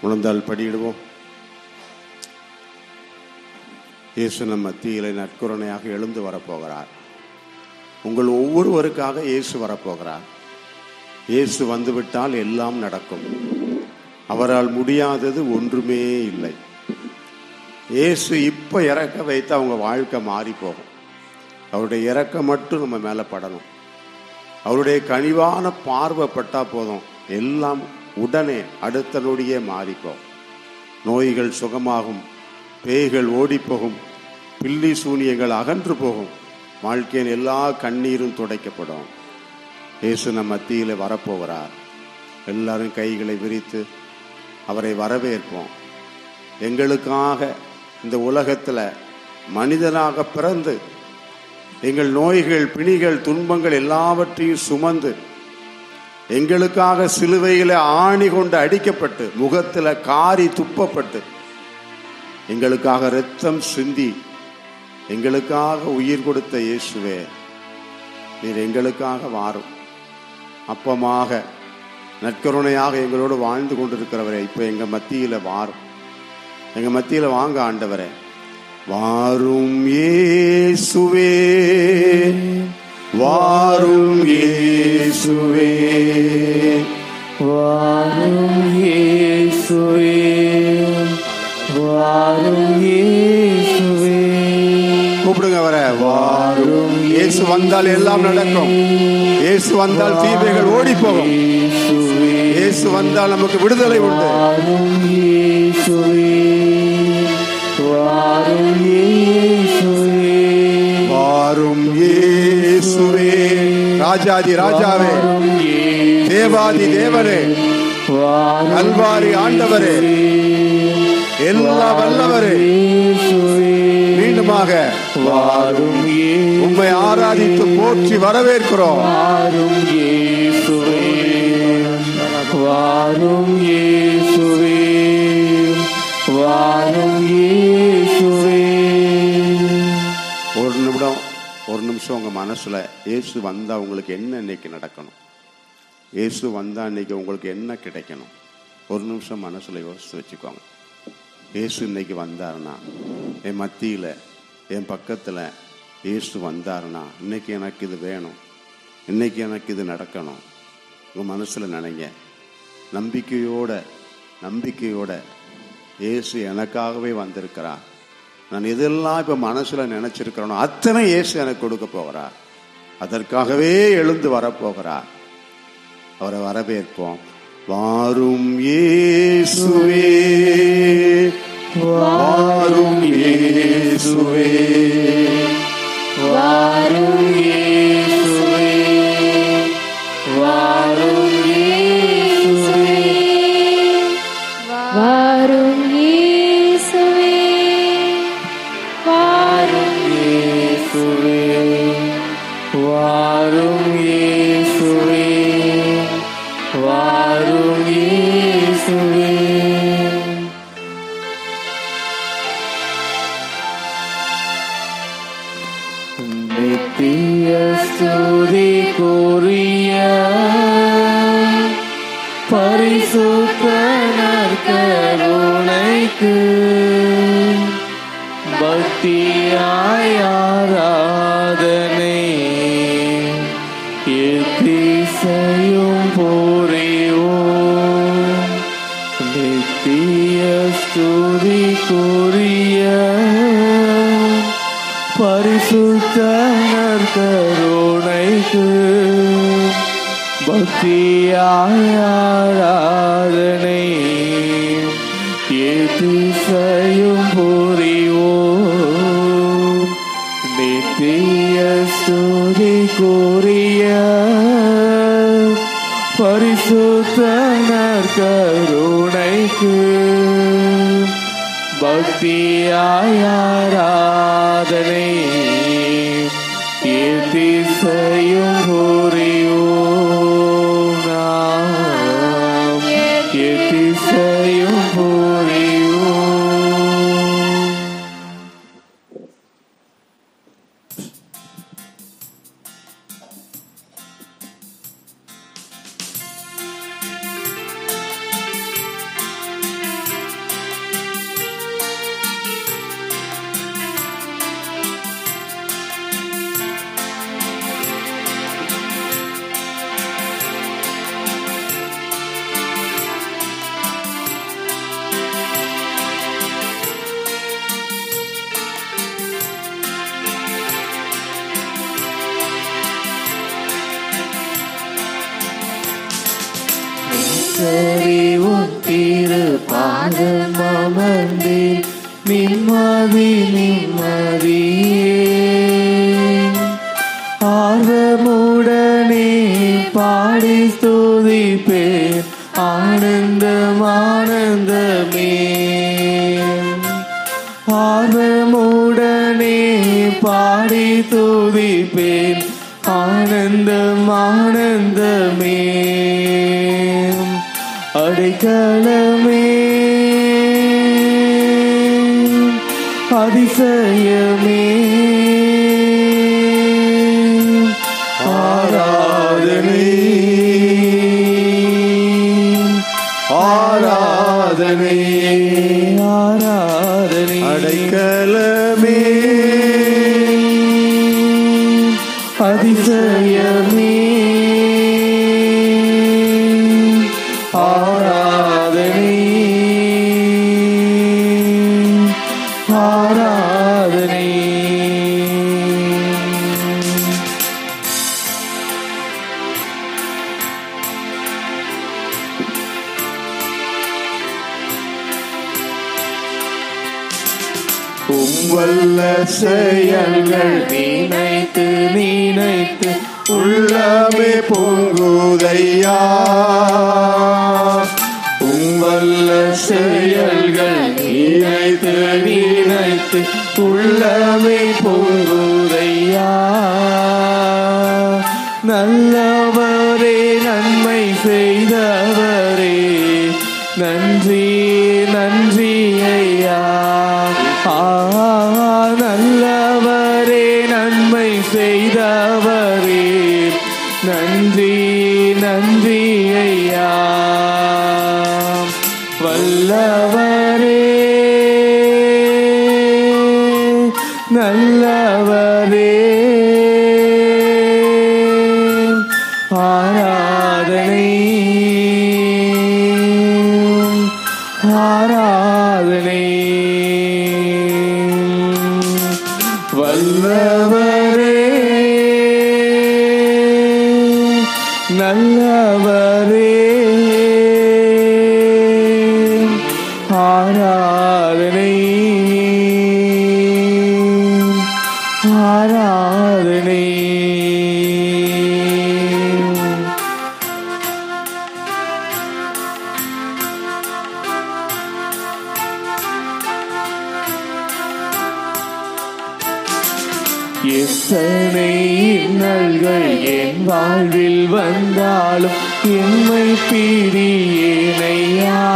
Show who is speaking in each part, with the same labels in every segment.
Speaker 1: முழந்தால் படியிடுவோம் இயேசு நம் மத்தியிலே நற்கருணையாக எழுந்து வரப்போகிறார் உங்கள் ஒவ்வொருவருக்காக இயேசு வரப்போகிறார் இயேசு வந்துவிட்டால் எல்லாம் நடக்கும் அவரால் முடியாதது ஒன்றுமே இல்லை இயேசு இப்ப இறக்க வைத்து அவங்க வாழ்க்கை மாறி போகும் அவருடைய இறக்கம் மட்டும் நம்ம மேல படணும் அவருடைய கனிவான பார்வை பட்டா போதும் எல்லாம் உடனே அடுத்த நொடியே மாறிப்போம் நோய்கள் சுகமாகும் பேய்கள் ஓடிப்போகும் பில்லி சூனியங்கள் அகன்று போகும் வாழ்க்கையின் எல்லா கண்ணீரும் துடைக்கப்படும் இயேசு நம் மத்தியில் வரப்போகிறார் எல்லாரும் கைகளை விரித்து அவரை வரவேற்போம் எங்களுக்காக இந்த உலகத்துல மனிதனாக பிறந்து எங்கள் நோய்கள் பிணிகள் துன்பங்கள் எல்லாவற்றையும் சுமந்து எங்களுக்காக சிலுவையில ஆணி கொண்டு அடிக்கப்பட்டு முகத்துல காரி துப்பப்பட்டு எங்களுக்காக இரத்தம் சிந்தி எங்களுக்காக உயிர் கொடுத்த இயேசுவே நீர் எங்களுக்காக வாரும் அப்பமாக நற்கருணையாக எங்களோடு வாழ்ந்து கொண்டிருக்கிறவரே இப்ப எங்க மத்தியில வாரும் எங்க மத்தியில வாங்க ஆண்டவரே வாரும் இயேசுவே வாரும் இயேசுவே
Speaker 2: வாரும் இயேசுவே வாரும் இயேசுவே
Speaker 1: கூப்பிடுங்க வர வாரும் இயேசு வந்தால் எல்லாம் நடக்கும் இயேசு வந்தால் தீமைகள் ஓடி போகும்
Speaker 2: இயேசுவே
Speaker 1: இயேசு வந்தால் நமக்கு விடுதலை உண்டு
Speaker 2: வாரும் இயேசுவே வாரும் இயேசுவே
Speaker 1: வாரும் இயேசுவே ராஜாதி ராஜாவே
Speaker 2: வாரும் இயேசுவே
Speaker 1: தேவாதி தேவரே
Speaker 2: வாரும்
Speaker 1: கல்வாரி ஆண்டவரே எல்லா வல்லவரே
Speaker 2: இயேசுவே
Speaker 1: மீண்டுமாக
Speaker 2: வாரும் இயேசுவே
Speaker 1: உம்மை ஆராதித்து போற்றி வரவேற்கிறோம்
Speaker 2: வாரும் இயேசுவே வாரும் இயேசுவே வாரும் இயேசுவே
Speaker 1: ஒரு நிமிடம் ஒரு நிமிஷம் உங்க மனசுல இயேசு வந்தா உங்களுக்கு என்ன இன்னைக்கு நடக்கணும் இயேசு வந்தா இன்னைக்கு உங்களுக்கு என்ன கிடைக்கணும் ஒரு நிமிஷம் மனசுல யோசிச்சு வச்சுக்கோங்க இயேசு இன்னைக்கு வந்தாருன்னா என் மத்தியில என் பக்கத்துல இயேசு வந்தாருன்னா இன்னைக்கு எனக்கு இது வேணும் இன்னைக்கு எனக்கு இது நடக்கணும் உங்க மனசுல நினைங்க நம்பிக்கையோட நம்பிக்கையோட இயேசு எனக்காகவே வந்திருக்கிறார் நான் எதெல்லாம் இப்ப மனசுல நினைச்சிருக்கிறேனோ அத்தனை இயேசு எனக்கு கொடுக்க போகிறார் அதற்காகவே எழுந்து வரப்போகிறார் அவரை வரவேற்போம் வாரும் இயேசுவே வாரும் இயேசுவே
Speaker 2: வாரும் இயேசுவே வாரும் இயேசுவே
Speaker 3: வாரும் இயேசுவே வாரும்
Speaker 2: இயேசுவே வாரும் இயேசுவே வாரும் இயேசுவே நித்திய ஸ்துதி கூறிய பரிசுத்தனர் கருணைக்கு பக்தியாய் ஆராதனை எத்திசையும் புரிவோம் நித்திய ஸ்துதி கூறிய பரிசுத்தனர் கருணைக்கு பக்தியாய் ஆராதனை எதிசையும் புரிவோம் நித்திய ஸ்துதி கூறிய பரிசுத்தனர் கருணைக்கு பக்தியாய் ஆராதனை எதிசையும் புரிவோம் நாம் எதிசையும் புரிவோம்
Speaker 3: இயேசுவே
Speaker 2: திரு பாதம் அமர்ந்தேன் நிம்மதி நிம்மதியே ஆர்வமுடனே பாடி ஸ்துதிப்பேன் ஆனந்தம் ஆனந்தமே ஆர்வமுடனே பாடி துதிப்பேன் ஆனந்தம் ஆனந்தமே அடைக்கலமே அதிசயமே ஆராதனை ஆராதனை ஆராதனை
Speaker 1: அடைக்கலமே
Speaker 2: அதிசயமே ஆராதனை ஆராதனை
Speaker 1: உம்வல்ல செயல்கள்
Speaker 2: நினைத்து நினைத்து
Speaker 1: உள்ளமே பொங்குதையா
Speaker 2: உங்கள செயல்கள் நினைத்து நினைத்து உள்ளமே பொங்குதையா நல்லவரே நன்மை செய்தவரே நன்றி நன்றி ஐயா ஆ, நல்லவரே நன்மை செய்தவரே நன்றி நன்றி ஐயா வல்லவரே நல்லவரே ஆராதனை ஆராதனை வல்லவரே நல்லவரே ஆராதனை ஆராதனை எத்தனை இன்னல்கள் என் வாழ்வில் வந்தாலும் எம்மை பிரியேனையா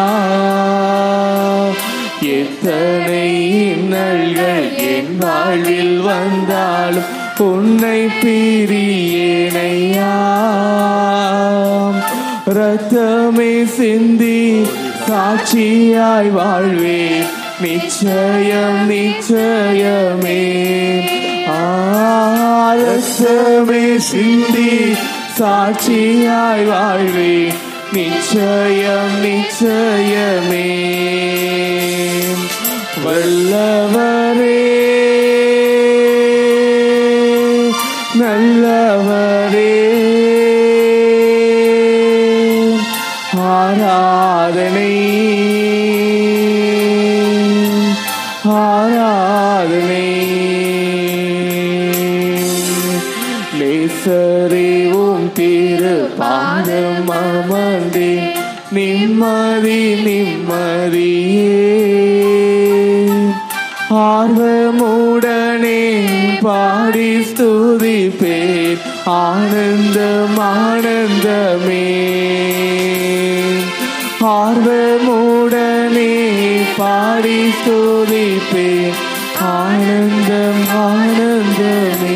Speaker 2: எத்தனை இன்னல்கள் என் வாழ்வில் வந்தாலும் உன்னை பிரியேனையா ரத்தமே சிந்தி சாட்சியாய் வாழ்வேன் நிச்சயம் நிச்சயமே ஆரசமே சிந்தி சாட்சியாய் வாழ்வேன் நிச்சயம் நிச்சயமே வல்லவரே நல்லவரே ஆராதனை ஆராதனை நேசரேவும் திரு பாதம் அமர்ந்தே நிம்மதி நிம்மதியே ஆர்வமுடனே பாடி ஸ்துதிப்பேன் ஆனந்தம் ஆனந்தமே ஆர்வமுடனே பாடி ஸ்துதிப்பேன் ஆனந்தம் ஆனந்தமே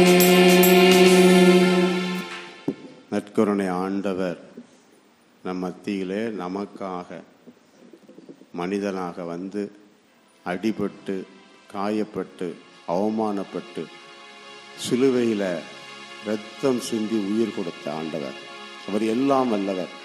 Speaker 1: நற்கருணை ஆண்டவர் நம் மத்தியிலே நமக்காக மனிதனாக வந்து அடிபட்டு காயப்பட்டு அவமானப்பட்டு சிலுவையில் ரத்தம் சிந்தி உயிர் கொடுத்த ஆண்டவர் அவர் எல்லாம் வல்லவர்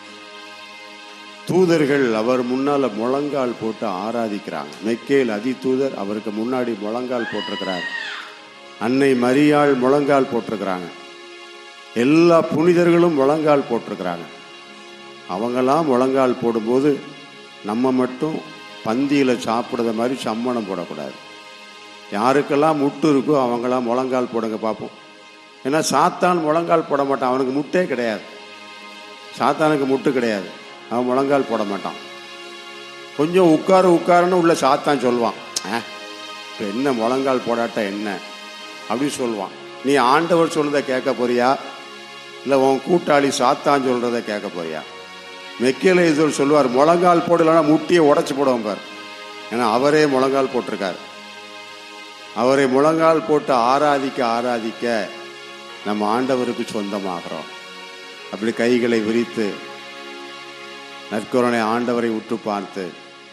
Speaker 1: தூதர்கள் அவர் முன்னால முழங்கால் போட்டு ஆராதிக்கிறாங்க மெக்கேல் அதி தூதர் அவருக்கு முன்னாடி முழங்கால் போட்டிருக்கிறார் அன்னை மரியாள் முழங்கால் போட்டிருக்கிறாங்க எல்லா புனிதர்களும் முழங்கால் போட்டிருக்கிறாங்க அவங்கெல்லாம் முழங்கால் போடும்போது நம்ம மட்டும் பந்தியில் சாப்பிடுற மாதிரி சம்மணம் போடக்கூடாது யாருக்கெல்லாம் முட்டு இருக்கோ அவங்களாம் முழங்கால் போடுங்க பார்ப்போம் ஏன்னா சாத்தான் முழங்கால் போட மாட்டான் அவனுக்கு முட்டே கிடையாது சாத்தானுக்கு முட்டு கிடையாது அவன் முழங்கால் போட மாட்டான் கொஞ்சம் உட்காரு உட்காருன்னு உள்ள சாத்தான் சொல்லுவான் ஆ இப்போ என்ன முழங்கால் போடாட்ட என்ன அப்படின்னு சொல்லுவான் நீ ஆண்டவர் சொல்றதை கேட்க போறியா இல்லை உன் கூட்டாளி சாத்தான் சொல்றதை கேட்க போறியா மெக்கியல இது சொல்லுவார் முழங்கால் போடலன்னா முட்டியை உடைச்சு போடுவோம் பார் ஏன்னா அவரே முழங்கால் போட்டிருக்கார் அவரை முழங்கால் போட்டு ஆராதிக்க ஆராதிக்க நம்ம ஆண்டவருக்கு சொந்தமாகிறோம் அப்படி கைகளை விரித்து நற்கொரணை ஆண்டவரை உற்று பார்த்து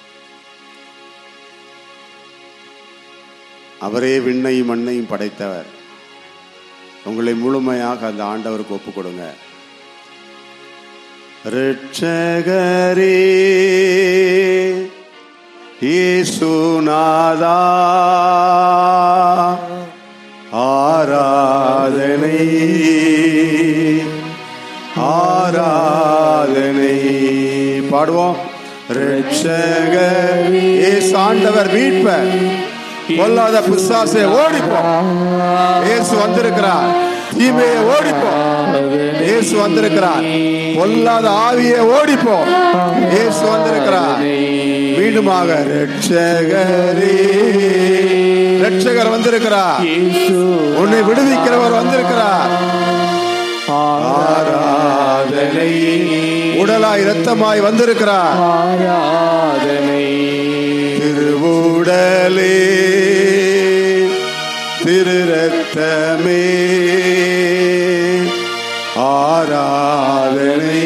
Speaker 1: அவரே விண்ணையும் மண்ணையும் படைத்தவர் உங்களை முழுமையாக அந்த ஆண்டவருக்கு ஒப்பு கொடுங்க ரிட்சகரே ஈசுநாதா ஆராதனை ஆராதனை பாடுவோம் ரிட்சகர் ஏசு ஆண்டவர் மீட்பர் பொல்லாத பிசாசே ஓடிப்போ இயேசு வந்திருக்கிறார் தீமையை ஓடிப்போ இயேசு வந்திருக்கிறார் பொல்லாத ஆவியே ஓடிப்போ இயேசு வந்திருக்கிறார் மீண்டுமாக ரட்சகரே ரட்சகர் வந்திருக்கிறார்
Speaker 2: இயேசு
Speaker 1: உன்னை விடுவிக்கிறவர் வந்திருக்கிறார் ஆராதனை உடலாய் இரத்தமாய் வந்திருக்கிறார்
Speaker 2: ஆராதனை
Speaker 1: திருவுடலே திரு ரத்தமே ஆராதனை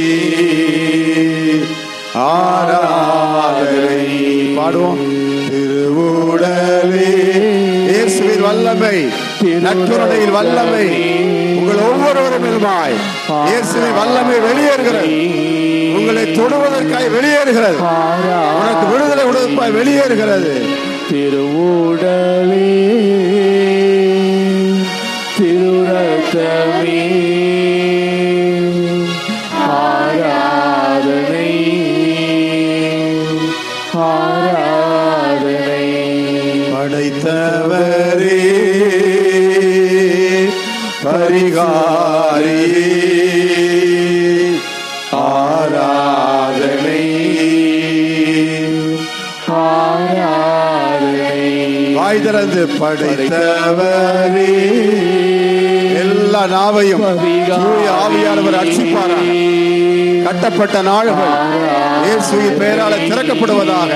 Speaker 1: ஆராதனை பாடுவோம் திருவுடலே இயேசுவின் வல்லமை நற்கருணையில் வல்லமை உங்கள் ஒவ்வொருவரும் மேலுமாய் இயேசுவின் வல்லமை வெளியேறுகிறது உங்களை தொடுவதற்காய் வெளியேறுகிறது உனக்கு விடுதலை கொடுப்பாய் வெளியேறுகிறது
Speaker 2: திருவுடலே திருரத்தமே ஆராதனை ஆராதனை
Speaker 1: படைத்தவரே பரிகாரியே ஆராதனை
Speaker 2: ஆராதனை
Speaker 1: வாய் திறந்து படைத்தவரே எல்லா நாவையும் தூய ஆவியானவர் அர்ச்சிப்பாரா கட்டப்பட்ட நாடுகள் இயேசுவின் பெயரால திறக்கப்படுவதாக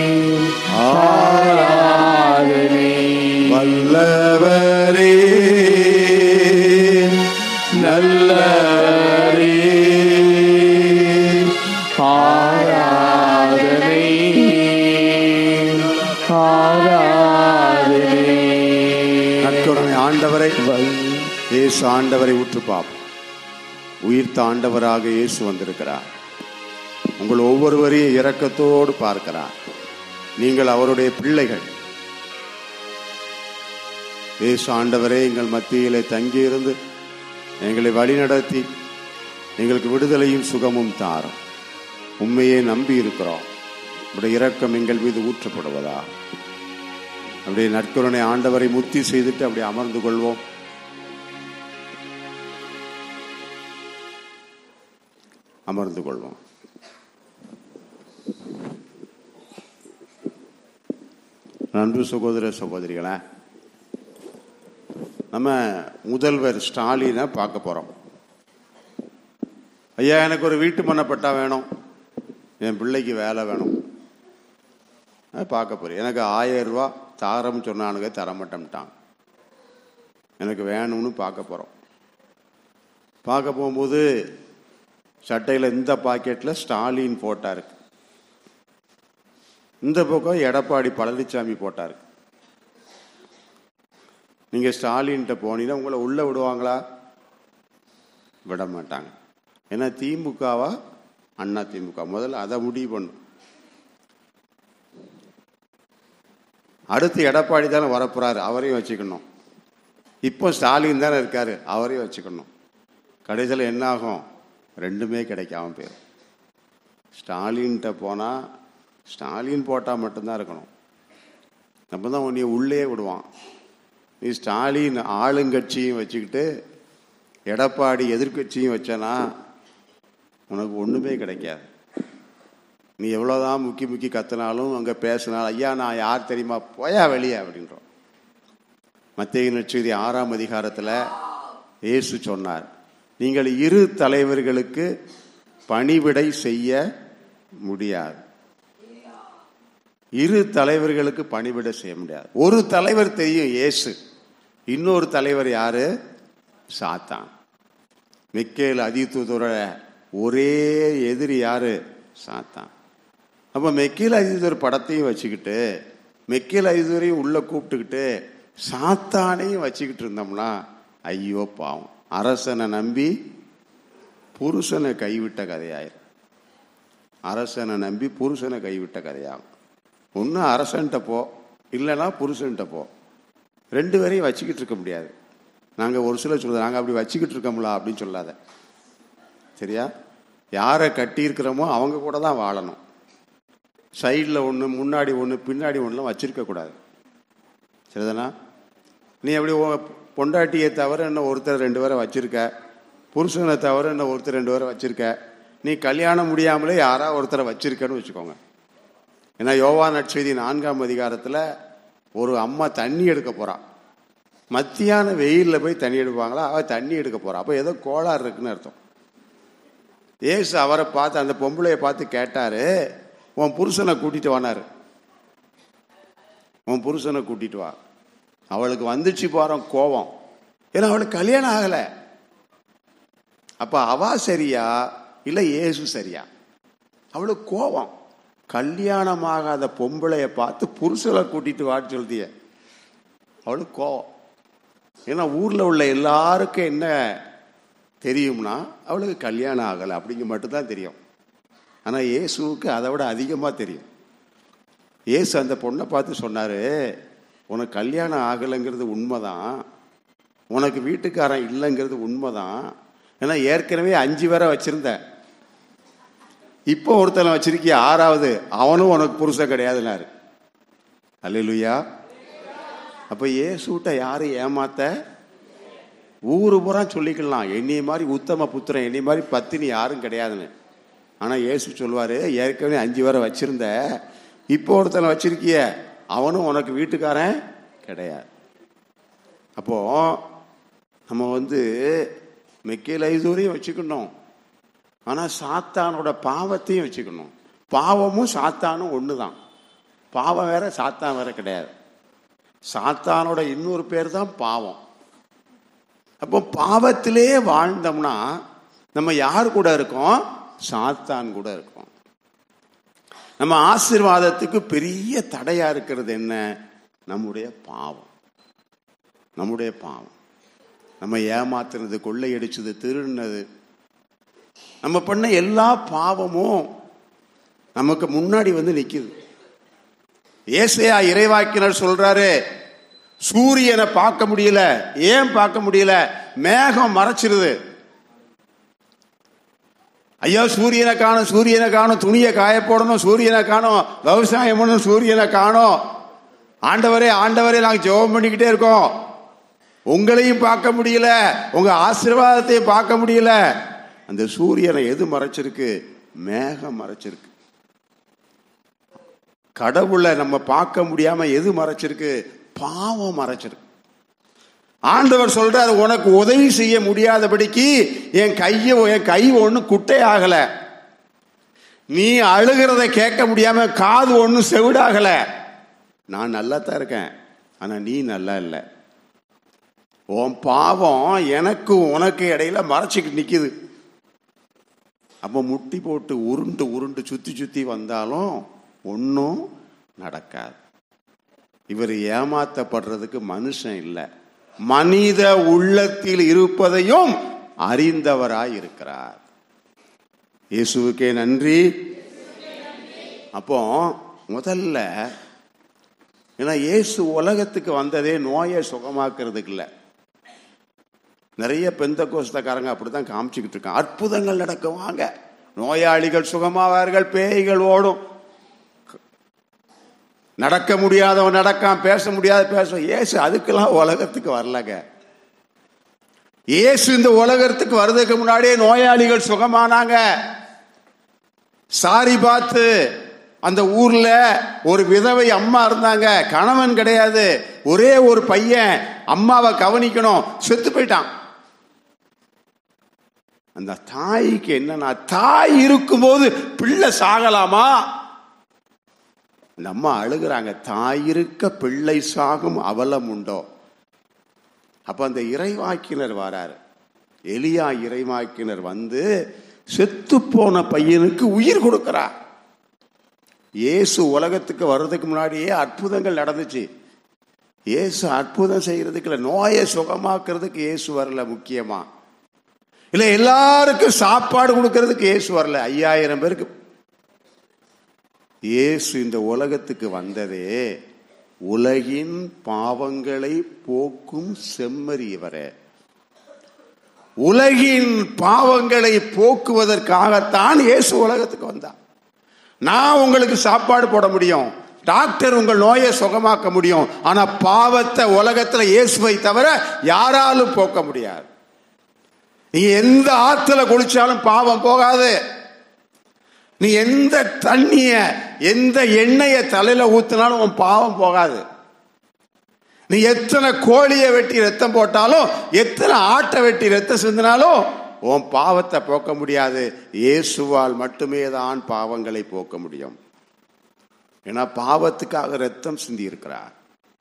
Speaker 2: ஆராதனை
Speaker 1: வல்லவரே நல்லவரே
Speaker 2: ஆராதனை ஆராதனை
Speaker 1: நற்கருணை ஆண்டவரை இயேசு ஆண்டவரை உற்று பார்ப்போம் உயிர்த்த ஆண்டவராக இயேசு வந்திருக்கிறார் உங்கள் ஒவ்வொருவரையும் இரக்கத்தோடு பார்க்கிறார் நீங்கள் அவருடைய பிள்ளைகள் இயேசு ஆண்டவரே எங்கள் மத்தியிலே தங்கியிருந்து எங்களை வழிநடத்தி எங்களுக்கு விடுதலையும் சுகமும் தாரும் உண்மையே நம்பி இருக்கிறோம் உடைய இரக்கம் எங்கள் மீது ஊற்றப்படுவதா அப்படியே நற்கருணை ஆண்டவரை முத்தி செய்துட்டு அப்படியே அமர்ந்து கொள்வோம் அமர்ந்து கொள்வோம் அன்பு சகோதர சகோதரிகளே நம்ம முதல்வர் ஸ்டாலினை பார்க்க போறோம் ஐயா எனக்கு ஒரு வீட்டு மனைப்பட்டா வேணும் என் பிள்ளைக்கு வேலை வேணும் அஹ் பார்க்க போறேன் எனக்கு ஆயிரம் ரூபா தாரம் சொன்னானுங்க தரமாட்டேன்ட்டான் எனக்கு வேணும்னு பார்க்க போறோம் பார்க்க போகும்போது சட்டையில் இந்த பாக்கெட்டில் ஸ்டாலின் போட்டா இருக்கு இந்த பக்கம் எடப்பாடி பழனிசாமி போட்டா இருக்கு நீங்க ஸ்டாலின்கிட்ட போனீங்கன்னா உங்களை உள்ள விடுவாங்களா விட மாட்டாங்க ஏன்னா திமுகவா அண்ணா திமுக முதல்ல அதை முடிவு பண்ணும் அடுத்து எடப்பாடி தானே வரப்போறாரு அவரையும் வச்சுக்கணும் இப்போ ஸ்டாலின் தானே இருக்காரு அவரையும் வச்சுக்கணும் கடைசியில் என்ன ஆகும் ரெண்டுமே கிடைக்காம போயிடும் ஸ்டாலின்கிட்ட போனால் ஸ்டாலின் போட்டால் மட்டும்தான் இருக்கணும் நம்ம தான் உன்னைய உள்ளே விடுவான் நீ ஸ்டாலின் ஆளுங்கட்சியும் வச்சுக்கிட்டு எடப்பாடி எதிர்க்கட்சியும் வச்சனா உனக்கு ஒன்றுமே கிடைக்காது நீ எவ்வளோதான் முக்கி முக்கி கத்தினாலும் அங்கே பேசினாலும் ஐயா நான் யார் தெரியுமா போயா வெளியே அப்படின்றோம் மத்திய நற்செய்தி ஆறாம் அதிகாரத்தில் இயேசு சொன்னார் நீங்கள் இரு தலைவர்களுக்கு பணிவிடை செய்ய முடியாது இரு தலைவர்களுக்கு பணிவிடை செய்ய முடியாது ஒரு தலைவர் தெரியும் இயேசு இன்னொரு தலைவர் யாரு சாத்தான் மிக்கேல் அதித்துதோட ஒரே எதிரி யாரு சாத்தான் அப்ப மெக்கீல் அதிதர் படத்தையும் வச்சுக்கிட்டு மெக்கீல் அதிதரையும் உள்ள கூப்பிட்டுக்கிட்டு சாத்தானையும் வச்சுக்கிட்டு இருந்தோம்னா ஐயோ பாவம் அரசனை நம்பி புருஷனை கைவிட்ட கதையாயிரும் அரசனை நம்பி புருஷனை கைவிட்ட கதையாகும் ஒன்று அரசன்ட்ட போ இல்லைன்னா புருஷன்ட்ட போ ரெண்டு பேரையும் வச்சுக்கிட்டு இருக்க முடியாது நாங்கள் ஒரு சிலர் சொல்லுது நாங்கள் அப்படி வச்சுக்கிட்டு இருக்கோம்ல அப்படின்னு சொல்லாத சரியா யாரை கட்டியிருக்கிறோமோ அவங்க கூட தான் வாழணும் சைடில் ஒன்று முன்னாடி ஒன்று பின்னாடி ஒன்றுலாம் வச்சிருக்க கூடாது சரிதானா நீ அப்படி உன் பொண்டாட்டியை தவிர என்ன ஒருத்தர் ரெண்டு பேரை வச்சிருக்க புருஷனை தவிர என்ன ஒருத்தர் ரெண்டு பேரை வச்சிருக்க நீ கல்யாணம் முடியாமலே யாரா ஒருத்தரை வச்சிருக்கன்னு வச்சுக்கோங்க ஏன்னா யோவா நற்செய்தி நான்காம் அதிகாரத்தில் ஒரு அம்மா தண்ணி எடுக்க போறா மத்தியான வெயிலில் போய் தண்ணி எடுப்பாங்களா அவ தண்ணி எடுக்க போறா அப்போ ஏதோ கோளாறு இருக்குன்னு அர்த்தம் ஏசு அவரை பார்த்து அந்த பொம்பளைய பார்த்து கேட்டாரு உன் புருஷனை கூட்டிட்டு வானாரு உன் புருஷனை கூட்டிட்டு வா அவளுக்கு வந்துச்சு பாரம் கோபம் ஏன்னா அவளுக்கு கல்யாணம் ஆகல அப்ப அவ சரியா இல்ல இயேசு சரியா அவளுக்கு கோபம் கல்யாணமாகாத பொம்பளைய பார்த்து புருஷனை கூட்டிட்டு வான்னு சொல்லிய அவளுக்கு கோபம் ஏன்னா ஊர்ல உள்ள எல்லாருக்கும் என்ன தெரியும்னா அவளுக்கு கல்யாணம் ஆகலை அப்படிங்க மட்டும்தான் தெரியும் ஆனா இயேசுவுக்கு அதை விட அதிகமா தெரியும் இயேசு அந்த பொண்ணை பார்த்து சொன்னாரு உனக்கு கல்யாணம் ஆகலைங்கிறது உண்மைதான் உனக்கு வீட்டுக்காரன் இல்லைங்கிறது உண்மைதான் ஏன்னா ஏற்கனவே அஞ்சு பேரை வச்சிருந்த இப்போ ஒருத்தனை வச்சிருக்கிய ஆறாவது அவனும் உனக்கு புருஷன் கிடையாதுனாரு அல்லேலூயா அப்ப இயேசுட்ட யாரு ஏமாத்த ஊரு பூரா சொல்லிக்கலாம் என்னைய மாதிரி உத்தம புத்திரன் என்னைய மாதிரி பத்தினி யாரும் கிடையாதுன்னு ஆனா இயேசு சொல்வாரு ஏற்கனவே அஞ்சு பேரை வச்சிருந்த இப்போ ஒருத்தனை வச்சிருக்கிய அவனும் உனக்கு வீட்டுக்காரன் கிடையாது அப்போ நம்ம வந்து மெக்கேல் ஐதூரையும் வச்சுக்கணும் ஆனா சாத்தானோட பாவத்தையும் வச்சுக்கணும் பாவமும் சாத்தானும் ஒண்ணுதான் பாவம் வேற சாத்தான் வேற கிடையாது சாத்தானோட இன்னொரு பேர் தான் பாவம் அப்போ பாவத்திலே வாழ்ந்தோம்னா நம்ம யார் கூட இருக்கோம் சாத்தான் கூட இருக்கோம் நம்ம ஆசீர்வாதத்துக்கு பெரிய தடையா இருக்கிறது என்ன நம்முடைய பாவம் நம்முடைய பாவம் நம்ம ஏமாத்துனது கொள்ளையடிச்சது திருடினது நம்ம பண்ண எல்லா பாவமும் நமக்கு முன்னாடி வந்து நிக்குது ஏசையா இறைவாக்கினர் சொல்றாரு சூரியனை பார்க்க முடியல ஏன் பார்க்க முடியல மேகம் மறைச்சிருது ஐயா சூரியனை காணும் சூரியனை காணும் துணியை காய போடணும் சூரியனை காணும் விவசாயம் பண்ணணும் சூரியனை காணும் ஆண்டவரே ஆண்டவரே நாங்க ஜெபம் பண்ணிக்கிட்டே இருக்கோம் உங்களையும் பார்க்க முடியல உங்க ஆசீர்வாதத்தையும் பார்க்க முடியல அந்த சூரியனை எது மறைச்சிருக்கு மேகம் மறைச்சிருக்கு கடவுளை நம்ம பார்க்க முடியாம எது மறைச்சிருக்கு பாவம் மறைச்சிருக்கு ஆண்டவர் சொல்றாரு உனக்கு உதவி செய்ய முடியாதபடிக்கு என் கைய என் கை ஒண்ணு குட்டை ஆகல நீ அழுகிறத கேட்க முடியாம காது ஒண்ணும் செவிடாகல நான் நல்லா தான் இருக்கேன் ஆனா நீ நல்லா இல்லை உன் பாவம் எனக்கு உனக்கு இடையில மறைச்சிக்கிட்டு நிக்குது அப்ப முட்டி போட்டு உருண்டு உருண்டு சுத்தி சுத்தி வந்தாலும் ஒன்றும் நடக்காது இவர் ஏமாத்தப்படுறதுக்கு மனுஷன் இல்லை மனித உள்ளத்தில் இருப்பதையும் அறிந்தவராய் இருக்கிறார் இயேசுவுக்கே நன்றி அப்போ முதல்ல ஏன்னா இயேசு உலகத்துக்கு வந்ததே நோயை சுகமாக்குறதுக்கு இல்லை நிறைய பெந்த கோஸ்தக்காரங்க அப்படித்தான் காமிச்சுக்கிட்டு இருக்காங்க அற்புதங்கள் நடக்கும் வாங்க நோயாளிகள் சுகமாவார்கள் பேய்கள் ஓடும் நடக்க முடியாதவன் நடக்கான் பேச முடியாத பேச இயேசு அதுக்கெல்லாம் உலகத்துக்கு வரலங்க இயேசு இந்த உலகத்துக்கு வர்றதுக்கு முன்னாடியே நோயாளிகள் சுகமானாங்க சாரி பார்த்து அந்த ஊர்ல ஒரு விதவை அம்மா இருந்தாங்க கணவன் கிடையாது ஒரே ஒரு பையன் அம்மாவை கவனிக்கணும் செத்து போயிட்டான் அந்த தாய்க்கு என்னன்னா தாய் இருக்கும்போது பிள்ளை சாகலாமா அந்த அம்மா அழுகுறாங்க தாய் இருக்க பிள்ளை சாகும் அவலம் உண்டோ அப்ப அந்த இறைவாக்கினர் வராரு எலியா இறைவாக்கினர் வந்து செத்து போன பையனுக்கு உயிர் கொடுக்கிறார் இயேசு உலகத்துக்கு வர்றதுக்கு முன்னாடியே அற்புதங்கள் நடந்துச்சு இயேசு அற்புதம் செய்யறதுக்கு இல்லை நோயை சுகமாக்குறதுக்கு இயேசு வரல முக்கியமா இல்ல எல்லாருக்கும் சாப்பாடு கொடுக்கறதுக்கு இயேசு வரல ஐயாயிரம் பேருக்கு இயேசு இந்த உலகத்துக்கு வந்ததே உலகின் பாவங்களை போக்கும் செம்மறி இவரே உலகின் பாவங்களை போக்குவதற்காகத்தான் இயேசு உலகத்துக்கு வந்தார் நான் உங்களுக்கு சாப்பாடு போட முடியும் டாக்டர் உங்கள் நோயை சுகமாக்க முடியும் ஆனா பாவத்தை உலகத்துல இயேசுவை தவிர யாராலும் போக்க முடியாது நீ எந்த ஆத்துல குளிச்சாலும் பாவம் போகாது நீ எந்த தண்ணிய எந்த எண்ணெய தலையில ஊத்தினாலும் உன் பாவம் போகாது நீ எத்தனை கோழியை வெட்டி ரத்தம் போட்டாலும் எத்தனை ஆட்டை வெட்டி ரத்தம் சிந்தினாலும் உன் பாவத்தை போக்க முடியாது இயேசுவால் மட்டுமே தான் பாவங்களை போக்க முடியும் ஏன்னா பாவத்துக்காக ரத்தம் சிந்தி இருக்கிறார்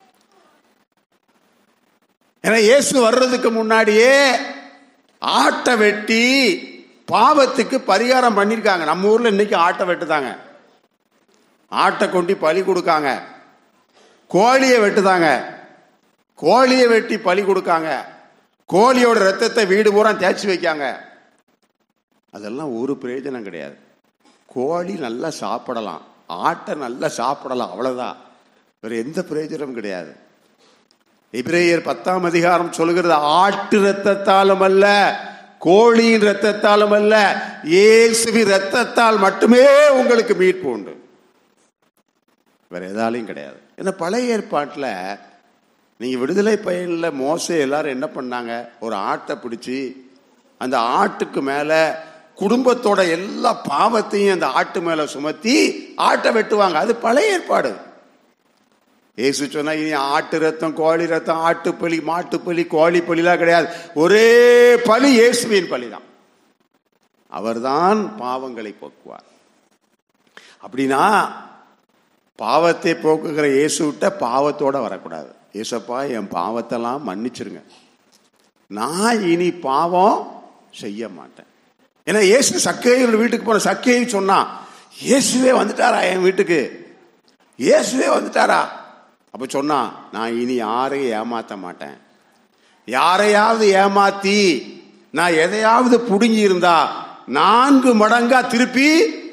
Speaker 1: ஏன்னா இயேசு வர்றதுக்கு முன்னாடியே ஆட்டை வெட்டி பாவத்துக்கு பரிகாரம் பண்ணிருக்காங்க நம்ம ஊர்ல இன்னைக்கு ஆட்டை வெட்டுதாங்க ஆட்டை கொண்டு பலி கொடுக்காங்க கோழியை வெட்டுதாங்க கோழியை வெட்டி பலி கொடுக்காங்க கோழியோட ரத்தத்தை வீடு பூரா தேய்ச்சி வைக்காங்க அதெல்லாம் ஒரு பிரயோஜனம் கிடையாது கோழி நல்லா சாப்பிடலாம் ஆட்டை நல்லா சாப்பிடலாம் அவ்வளவுதான் வேற எந்த பிரயோஜனமும் கிடையாது இப்ரேயர் பத்தாம் அதிகாரம் சொல்லுகிறது ஆட்டு ரத்தத்தாலும் அல்ல கோழியின் ரத்தத்தாலும் அல்ல இயேசுவின் ரத்தத்தால் மட்டுமே உங்களுக்கு மீட்பு உண்டு வேற எதாலையும் கிடையாது ஏன்னா பழைய ஏற்பாட்டில் நீங்க விடுதலை பயனில் மோசே எல்லாரும் என்ன பண்ணாங்க ஒரு ஆட்டை பிடிச்சி அந்த ஆட்டுக்கு மேல குடும்பத்தோட எல்லா பாவத்தையும் அந்த ஆட்டு மேல சுமத்தி ஆட்டை வெட்டுவாங்க அது பழைய ஏற்பாடு ஏசு சொன்னா இனி ஆட்டு ரத்தம் கோழி ரத்தம் ஆட்டு பலி மாட்டு பலி கோழி பலிலாம் கிடையாது ஒரே பலி இயேசுவின் பலி தான் அவர்தான் பாவங்களை போக்குவார் அப்படின்னா பாவத்தை போக்குகிற இயேசுவிட்ட பாவத்தோட வரக்கூடாது ஏசப்பா என் பாவத்தெல்லாம் மன்னிச்சிருங்க நான் இனி பாவம் செய்ய மாட்டேன் ஏன்னா இயேசு சக்கையோட வீட்டுக்கு போன சக்கையை சொன்னா இயேசுவே வந்துட்டாரா என் வீட்டுக்கு இயேசுவே வந்துட்டாரா அப்ப சொன்னா நான் இனி யாரையும் ஏமாத்த மாட்டேன் யாரையாவது ஏமாத்தி நான் எதையாவது புடுங்கி இருந்தா நான்கு மடங்கா திருப்பி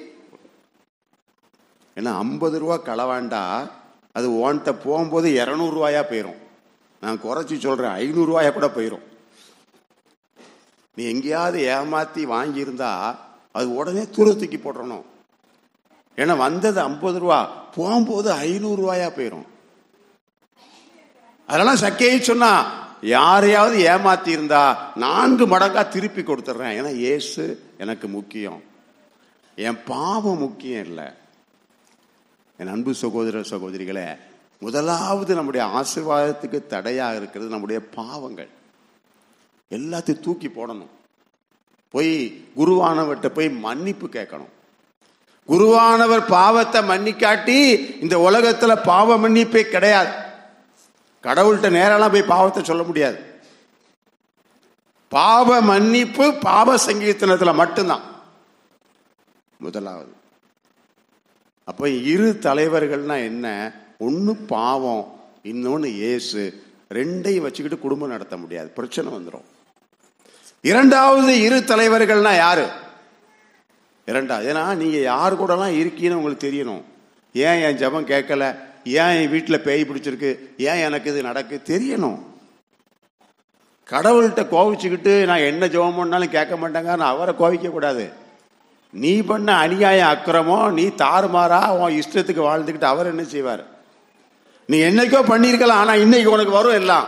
Speaker 1: ஏன்னா ஐம்பது ரூபா களவாண்டா அது ஓன்ட்ட போகும்போது இரநூறுவாயா போயிடும் நான் குறைச்சி சொல்றேன் ஐநூறுரூவாயா கூட போயிடும் நீ எங்கேயாவது ஏமாத்தி வாங்கியிருந்தா அது உடனே தூர தூக்கி போட்டுறணும் ஏன்னா வந்தது ஐம்பது ரூபா போகும்போது ஐநூறு ரூபாயா போயிடும் அதெல்லாம் சக்கையை சொன்னா யாரையாவது ஏமாத்தி இருந்தா நான்கு மடங்கா திருப்பி கொடுத்துட்றேன் ஏன்னா இயேசு எனக்கு முக்கியம் என் பாவம் முக்கியம் இல்லை என் அன்பு சகோதர சகோதரிகளே முதலாவது நம்முடைய ஆசீர்வாதத்துக்கு தடையாக இருக்கிறது நம்முடைய பாவங்கள் எல்லாத்தையும் தூக்கி போடணும் போய் குருவானவர்கிட்ட போய் மன்னிப்பு கேட்கணும் குருவானவர் பாவத்தை மன்னிக்காட்டி இந்த உலகத்துல பாவ மன்னிப்பே கிடையாது கடவுள்கிட்ட நேரெல்லாம் போய் பாவத்தை சொல்ல முடியாது பாவ மன்னிப்பு பாவ சங்கீர்த்தனத்துல மட்டும்தான் முதலாவது அப்ப இரு தலைவர்கள்னா என்ன ஒன்னு பாவம் இன்னொன்னு இயேசு ரெண்டையும் வச்சுக்கிட்டு குடும்பம் நடத்த முடியாது பிரச்சனை வந்துடும் இரண்டாவது இரு தலைவர்கள்னா யாரு இரண்டாவது ஏன்னா நீங்க யார் கூடலாம் இருக்கீங்கன்னு உங்களுக்கு தெரியணும் ஏன் என் ஜபம் கேட்கல ஏன் என் வீட்டில் பேய் பிடிச்சிருக்கு ஏன் எனக்கு இது நடக்கு தெரியணும் கடவுள்கிட்ட கோவிச்சுக்கிட்டு நான் என்ன ஜெபம் பண்ணாலும் கேட்க மாட்டேங்கன்னு அவரை கோவிக்க கூடாது நீ பண்ண அநியாயம் அக்கிரமம் நீ தாறுமாறா உன் இஷ்டத்துக்கு வாழ்ந்துக்கிட்டு அவர் என்ன செய்வார் நீ என்னைக்கோ பண்ணியிருக்கலாம் ஆனா இன்னைக்கு உனக்கு வரும் எல்லாம்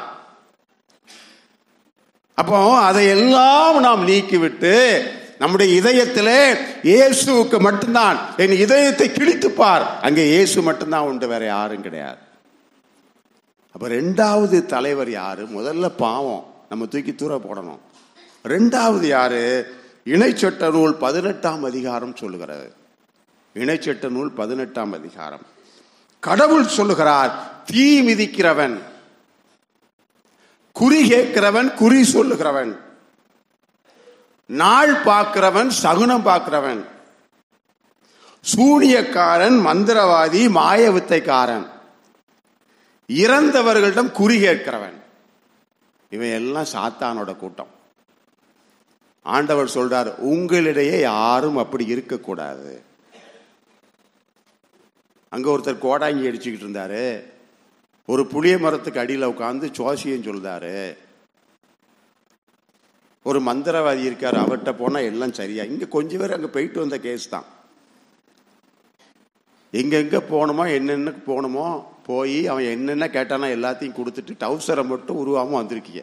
Speaker 1: அப்போ அதையெல்லாம் நாம் நீக்கிவிட்டு நம்முடைய இதயத்திலே இயேசுவுக்கு மட்டும்தான் என் இதயத்தை கிழித்து பார் அங்கே இயேசு மட்டும்தான் உண்டு வேற யாரும் கிடையாது அப்ப ரெண்டாவது தலைவர் யாரு முதல்ல பாவம் நம்ம தூக்கி தூர போடணும் ரெண்டாவது யாரு இணைச்சட்ட நூல் பதினெட்டாம் அதிகாரம் சொல்லுகிறது இணைச்சட்ட நூல் பதினெட்டாம் அதிகாரம் கடவுள் சொல்லுகிறார் தீ மிதிக்கிறவன் குறி கேட்கிறவன் குறி சொல்லுகிறவன் நாள் பார்க்கிறவன் சகுனம் பார்க்கிறவன் சூனியக்காரன் மந்திரவாதி மாய வித்தைக்காரன் இறந்தவர்களிடம் குறி கேட்கிறவன் இவன் எல்லாம் சாத்தானோட கூட்டம் ஆண்டவர் சொல்றார் உங்களிடையே யாரும் அப்படி இருக்கக்கூடாது அங்க ஒருத்தர் கோடாங்கி அடிச்சுக்கிட்டு இருந்தாரு ஒரு புளிய மரத்துக்கு அடியில் உட்காந்து ஜோசியம் சொல்றாரு ஒரு மந்திரவாதி இருக்காரு அவர்கிட்ட போனா எல்லாம் சரியா இங்க கொஞ்சம் பேர் அங்க போயிட்டு வந்த கேஸ் தான் எங்க எங்க போகணுமோ என்னென்ன போகணுமோ போய் அவன் என்னென்ன கேட்டானோ எல்லாத்தையும் கொடுத்துட்டு டவுசரை மட்டும் உருவாம வந்திருக்கீங்க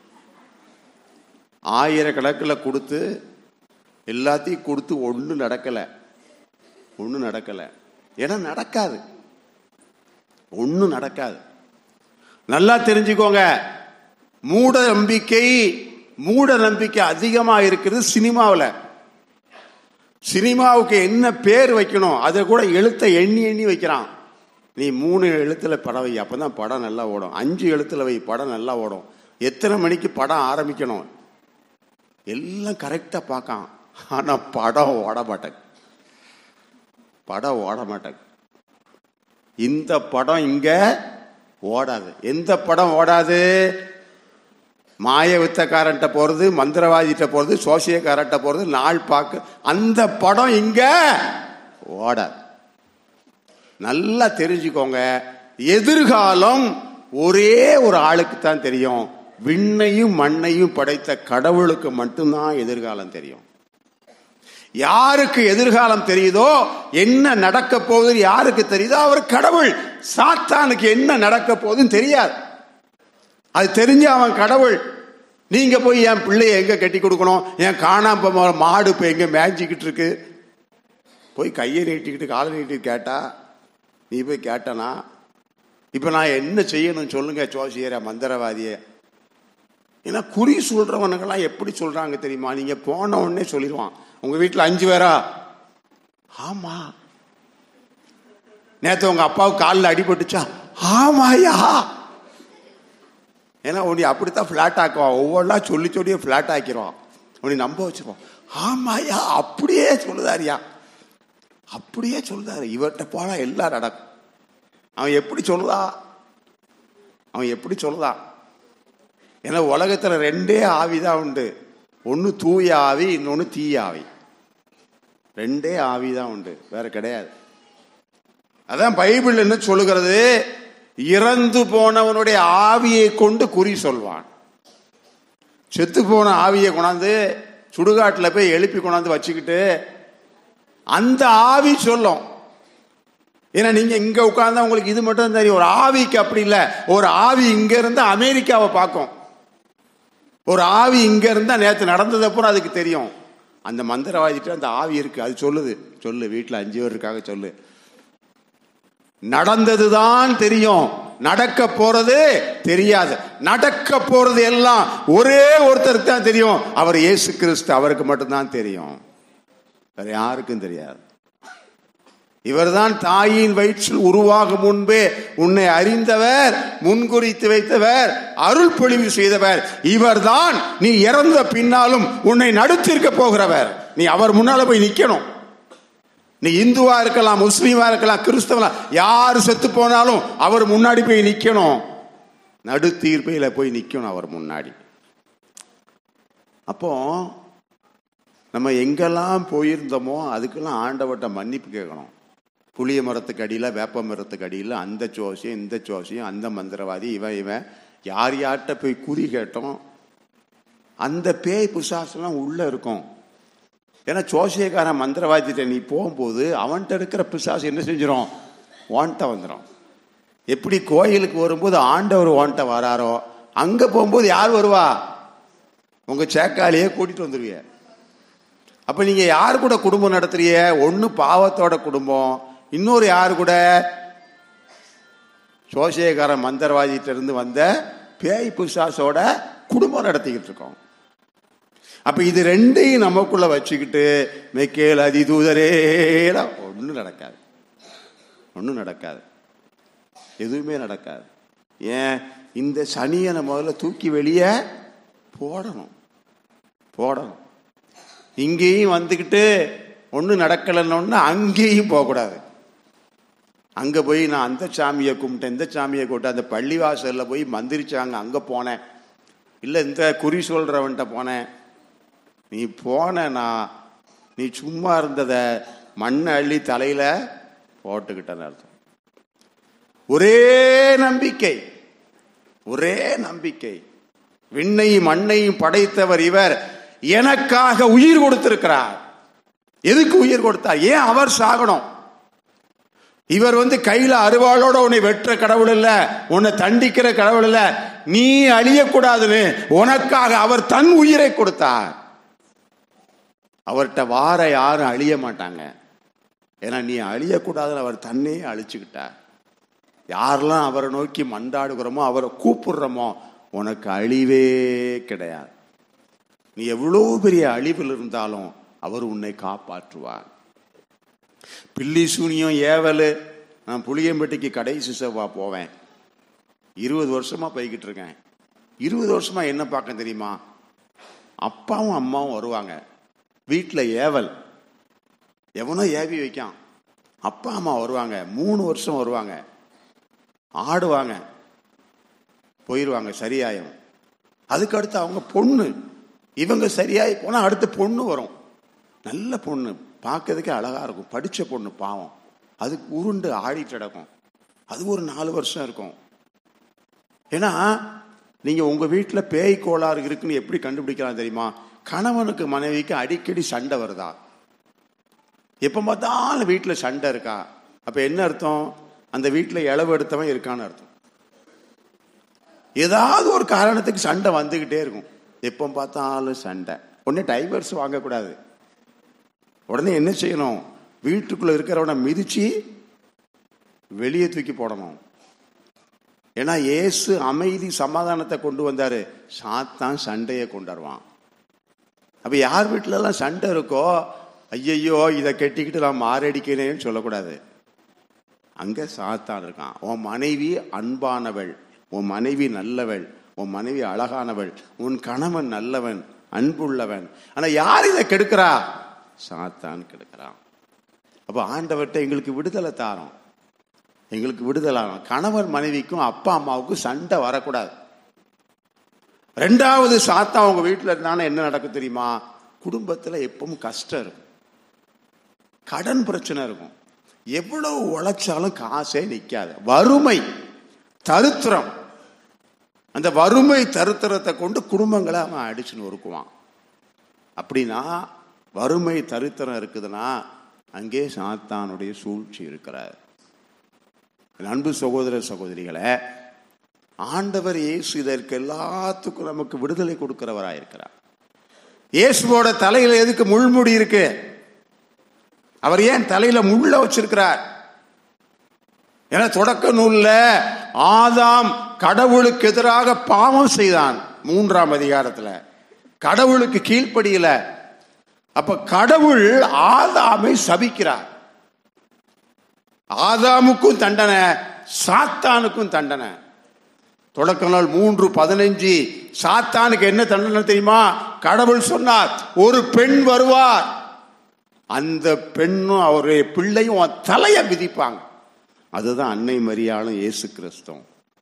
Speaker 1: ஆயிரக்கணக்கில் கொடுத்து எல்லாத்தையும் கொடுத்து ஒன்றும் நடக்கலை ஒன்றும் நடக்கலை ஏன்னா நடக்காது ஒன்றும் நடக்காது நல்லா தெரிஞ்சுக்கோங்க மூட நம்பிக்கை மூட நம்பிக்கை அதிகமாக இருக்கிறது சினிமாவில் சினிமாவுக்கு என்ன பேர் வைக்கணும் அதை கூட எழுத்தை எண்ணி எண்ணி வைக்கிறான் நீ மூணு எழுத்துல படம் வை அப்பதான் படம் நல்லா ஓடும் அஞ்சு எழுத்துல வை படம் நல்லா ஓடும் எத்தனை மணிக்கு படம் ஆரம்பிக்கணும் எல்லாம் கரெக்டா பார்க்கான் ஆனா படம் ஓட மாட்டேன் படம் ஓட மாட்டேன் இந்த படம் இங்க ஓடாது எந்த படம் ஓடாது மாய வித்தக்காரன்ட்ட போறது மந்திரவாதிட்ட போறது சோசியக்காரன்ட்ட போறது நாள் பார்க்க அந்த படம் இங்க ஓடாது நல்லா தெரிஞ்சுக்கோங்க எதிர்காலம் ஒரே ஒரு ஆளுக்கு தான் தெரியும் விண்ணையும் மண்ணையும் படைத்த கடவுளுக்கு மட்டும்தான் எதிர்காலம் தெரியும் யாருக்கு எதிர்காலம் தெரியுதோ என்ன நடக்க போகுது யாருக்கு தெரியுதோ அவர் கடவுள் சாத்தானுக்கு என்ன நடக்க போகுதுன்னு தெரியாது அது தெரிஞ்ச அவன் கடவுள் நீங்க போய் என் பிள்ளைய எங்க கட்டி கொடுக்கணும் என் காணாம போன மாடு இப்ப எங்க மேய்ஞ்சிக்கிட்டு இருக்கு போய் கையை நீட்டிக்கிட்டு காலை நீட்டிட்டு கேட்டா நீ போய் கேட்டனா இப்ப நான் என்ன செய்யணும் சொல்லுங்க ஜோசியர மந்திரவாதிய ஏன்னா குறி சொல்றவனுங்கெல்லாம் எப்படி சொல்றாங்க தெரியுமா நீங்க போன உடனே சொல்லிடுவான் உங்க வீட்டுல அஞ்சு பேரா ஆமா நேத்து உங்க அப்பாவுக்கு காலில் அடிபட்டுச்சா ஆமாயா ஏன்னா உன்னை அப்படித்தான் ஃபிளாட் ஆக்குவான் ஒவ்வொன்றா சொல்லி சொல்லியே ஃபிளாட் ஆக்கிடுவான் உன்னை நம்ப வச்சிருவான் ஆமாயா அப்படியே சொல்லுதாரியா அப்படியே சொல்லுதாரு இவர்கிட்ட போனா எல்லாம் நடக்கும் அவன் எப்படி சொல்லுதா அவன் எப்படி சொல்லுதா ஏன்னா உலகத்துல ரெண்டே ஆவி தான் உண்டு ஒன்று தூய ஆவி இன்னொன்று தீய ஆவி ரெண்டே ஆவி தான் உண்டு வேற கிடையாது அதான் பைபிள் என்ன சொல்லுகிறது இறந்து போனவனுடைய ஆவியை கொண்டு குறி சொல்வான் செத்து போன ஆவியை கொண்டாந்து சுடுகாட்டில் போய் எழுப்பி கொண்டாந்து வச்சுக்கிட்டு அந்த ஆவி சொல்லும் ஏன்னா நீங்க இங்க உட்கார்ந்தா உங்களுக்கு இது மட்டும் தெரியும் ஒரு ஆவிக்கு அப்படி இல்லை ஒரு ஆவி இங்க இருந்து அமெரிக்காவை பார்க்கும் ஒரு ஆவி இங்க இருந்தா நேத்து நடந்தது அப்புறம் அதுக்கு தெரியும் அந்த மந்திரவாதிட்டு அந்த ஆவி இருக்கு அது சொல்லுது சொல்லு வீட்டுல அஞ்சு பேர் இருக்காங்க சொல்லு நடந்ததுதான் தெரியும் நடக்க போறது தெரியாது நடக்க போறது எல்லாம் ஒரே ஒருத்தருக்கு தான் தெரியும் அவர் இயேசு கிறிஸ்து அவருக்கு மட்டும்தான் தெரியும் வேற யாருக்கும் தெரியாது இவர்தான் தாயின் வயிற்றில் உருவாகும் முன்பே உன்னை அறிந்தவர் முன்குறித்து வைத்தவர் அருள் பொழிவு செய்தவர் இவர்தான் நீ இறந்த பின்னாலும் உன்னை நடுத்திருக்க போகிறவர் நீ அவர் முன்னால போய் நிக்கணும் நீ இந்துவா இருக்கலாம் முஸ்லீமா இருக்கலாம் கிறிஸ்தவா யார் செத்து போனாலும் அவர் முன்னாடி போய் நிக்கணும் நடு தீர்ப்பையில போய் நிக்கணும் அவர் முன்னாடி அப்போ நம்ம எங்கெல்லாம் போயிருந்தோமோ அதுக்கெல்லாம் ஆண்டவர்கிட்ட மன்னிப்பு கேட்கணும் புளிய மரத்துக்கு அடியில் வேப்ப மரத்துக்கு அடியில் அந்த ஜோசியம் இந்த ஜோசியம் அந்த மந்திரவாதி இவன் இவன் யார் யார்கிட்ட போய் குறி கேட்டோம் அந்த பேய் பிசாசெல்லாம் உள்ள இருக்கும் ஏன்னா ஜோசியக்காரன் மந்திரவாதிட்ட நீ போகும்போது அவன்கிட்ட இருக்கிற பிசாசு என்ன செஞ்சிடும் வான்ட்ட வந்துடும் எப்படி கோயிலுக்கு வரும்போது ஆண்டவர் ஓன்ட்ட வராரோ அங்க போகும்போது யார் வருவா உங்க சேக்காளியே கூட்டிட்டு வந்துருவீங்க அப்ப நீங்க யார் கூட குடும்பம் நடத்துறீங்க ஒண்ணு பாவத்தோட குடும்பம் இன்னொரு யார் கூட சோசியக்காரன் மந்திரவாதிட்ட இருந்து வந்த பேய் பிசாசோட குடும்பம் நடத்திக்கிட்டு இருக்கோம் அப்ப இது ரெண்டையும் நமக்குள்ள வச்சுக்கிட்டு மெக்கேல் அதி தூதரேடா ஒன்றும் நடக்காது ஒன்றும் நடக்காது எதுவுமே நடக்காது ஏன் இந்த சனியை நம்ம முதல்ல தூக்கி வெளியே போடணும் போடணும் இங்கேயும் வந்துக்கிட்டு ஒன்றும் நடக்கலைன்னு அங்கேயும் போகக்கூடாது அங்கே போய் நான் அந்த சாமியை கும்பிட்டேன் இந்த சாமியை கும்பிட்டேன் அந்த பள்ளிவாசலில் போய் மந்திரிச்சாங்க அங்கே போனேன் இல்லை இந்த குறி சொல்கிறவன்ட்ட போனேன் நீ போனேனா நீ சும்மா இருந்ததை மண்ணை அள்ளி தலையில் போட்டுக்கிட்டேன்னு அர்த்தம் ஒரே நம்பிக்கை ஒரே நம்பிக்கை விண்ணையும் மண்ணையும் படைத்தவர் இவர் எனக்காக உயிர் கொடுத்திருக்கிறார் எதுக்கு உயிர் கொடுத்தார் ஏன் அவர் சாகணும் இவர் வந்து கையில அருவாளோட உன்னை வெற்ற கடவுள் இல்ல உன்னை தண்டிக்கிற கடவுள் இல்ல நீ அழியக்கூடாதுன்னு உனக்காக அவர் தன் உயிரை கொடுத்தார் அவர்கிட்ட வார யாரும் அழிய மாட்டாங்க ஏன்னா நீ அழியக்கூடாதுன்னு அவர் தன்னே அழிச்சுக்கிட்டார் யாரெல்லாம் அவரை நோக்கி மண்டாடுகிறோமோ அவரை கூப்பிடுறோமோ உனக்கு அழிவே கிடையாது நீ எவ்வளவு பெரிய அழிவில் இருந்தாலும் அவர் உன்னை காப்பாற்றுவார் பில்லி சூனியம் ஏவல் நான் புளியம்பட்டிக்கு கடைசி செவ்வா போவேன் இருபது வருஷமா போய்கிட்டு இருக்கேன் இருபது வருஷமா என்ன பார்க்க தெரியுமா அப்பாவும் அம்மாவும் வருவாங்க வீட்டில் ஏவல் எவனோ ஏவி வைக்கான் அப்பா அம்மா வருவாங்க மூணு வருஷம் வருவாங்க ஆடுவாங்க போயிடுவாங்க சரியாயும் அதுக்கு அடுத்து அவங்க பொண்ணு இவங்க சரியாயி போனால் அடுத்து பொண்ணு வரும் நல்ல பொண்ணு பார்க்கறதுக்கே அழகா இருக்கும் படிச்ச பொண்ணு பாவம் அதுக்கு உருண்டு ஆடிட்டு கிடக்கும் அது ஒரு நாலு வருஷம் இருக்கும் ஏன்னா நீங்க உங்க வீட்டில் பேய் கோளாறு இருக்குன்னு எப்படி கண்டுபிடிக்கலாம் தெரியுமா கணவனுக்கு மனைவிக்கு அடிக்கடி சண்டை வருதா எப்போ பார்த்தாலும் வீட்டில் சண்டை இருக்கா அப்போ என்ன அர்த்தம் அந்த வீட்டில் இளவு எடுத்தவன் இருக்கான்னு அர்த்தம் ஏதாவது ஒரு காரணத்துக்கு சண்டை வந்துக்கிட்டே இருக்கும் எப்போ பார்த்தாலும் சண்டை உடனே டைவர்ஸ் வாங்கக்கூடாது உடனே என்ன செய்யணும் வீட்டுக்குள்ள இருக்கிறவனை மிதிச்சு வெளியே தூக்கி போடணும் ஏன்னா இயேசு அமைதி சமாதானத்தை கொண்டு வந்தாரு சாத்தான் சண்டையை கொண்டு வருவான் அப்ப யார் வீட்டுல எல்லாம் சண்டை இருக்கோ ஐயையோ இதை கெட்டிக்கிட்டு நான் மாரடிக்கிறேன்னு சொல்லக்கூடாது அங்க சாத்தான் இருக்கான் உன் மனைவி அன்பானவள் உன் மனைவி நல்லவள் உன் மனைவி அழகானவள் உன் கணவன் நல்லவன் அன்புள்ளவன் ஆனா யார் இதை கெடுக்கிறா சாத்தான் கெடுக்கிறான் அப்ப ஆண்டவர்கிட்ட எங்களுக்கு விடுதலை தாரோம் எங்களுக்கு விடுதலை ஆகணும். கணவன் மனைவிக்கும் அப்பா அம்மாவுக்கும் சண்டை வரக்கூடாது ரெண்டாவது சாத்தா அவங்க வீட்டில் இருந்தாலும் என்ன நடக்கும் தெரியுமா குடும்பத்தில் எப்பவும் கஷ்டம் இருக்கும் கடன் பிரச்சனை இருக்கும் எவ்வளவு உழைச்சாலும் காசே நிற்காது வறுமை தருத்திரம் அந்த வறுமை தருத்திரத்தை கொண்டு குடும்பங்களை அவன் அடிச்சு நொறுக்குவான் அப்படின்னா வறுமை தரித்திரம் இருக்குதுன்னா அங்கே சாத்தானுடைய சூழ்ச்சி இருக்கிறார் என் அன்பு சகோதர சகோதரிகளை ஆண்டவர் இயேசு இதற்கு எல்லாத்துக்கும் நமக்கு விடுதலை கொடுக்கிறவராயிருக்கிறார் இயேசுவோட தலையில எதுக்கு முள்முடி இருக்கு அவர் ஏன் தலையில முள்ள வச்சிருக்கிறார் ஏன்னா தொடக்க நூல்ல ஆதாம் கடவுளுக்கு எதிராக பாவம் செய்தான் மூன்றாம் அதிகாரத்துல கடவுளுக்கு கீழ்ப்படியல அப்ப கடவுள் ஆதாமை சபிக்கிறார் ஆதாமுக்கும் தண்டனை சாத்தானுக்கும் தண்டனை தொடக்க நாள் மூன்று பதினஞ்சு சாத்தானுக்கு என்ன தண்டனை தெரியுமா கடவுள் சொன்னார் ஒரு பெண் வருவார் அந்த பெண்ணும் அவருடைய பிள்ளையும் அவன் தலையை மிதிப்பாங்க அதுதான் அன்னை மரியாளும் இயேசு கிறிஸ்துவும்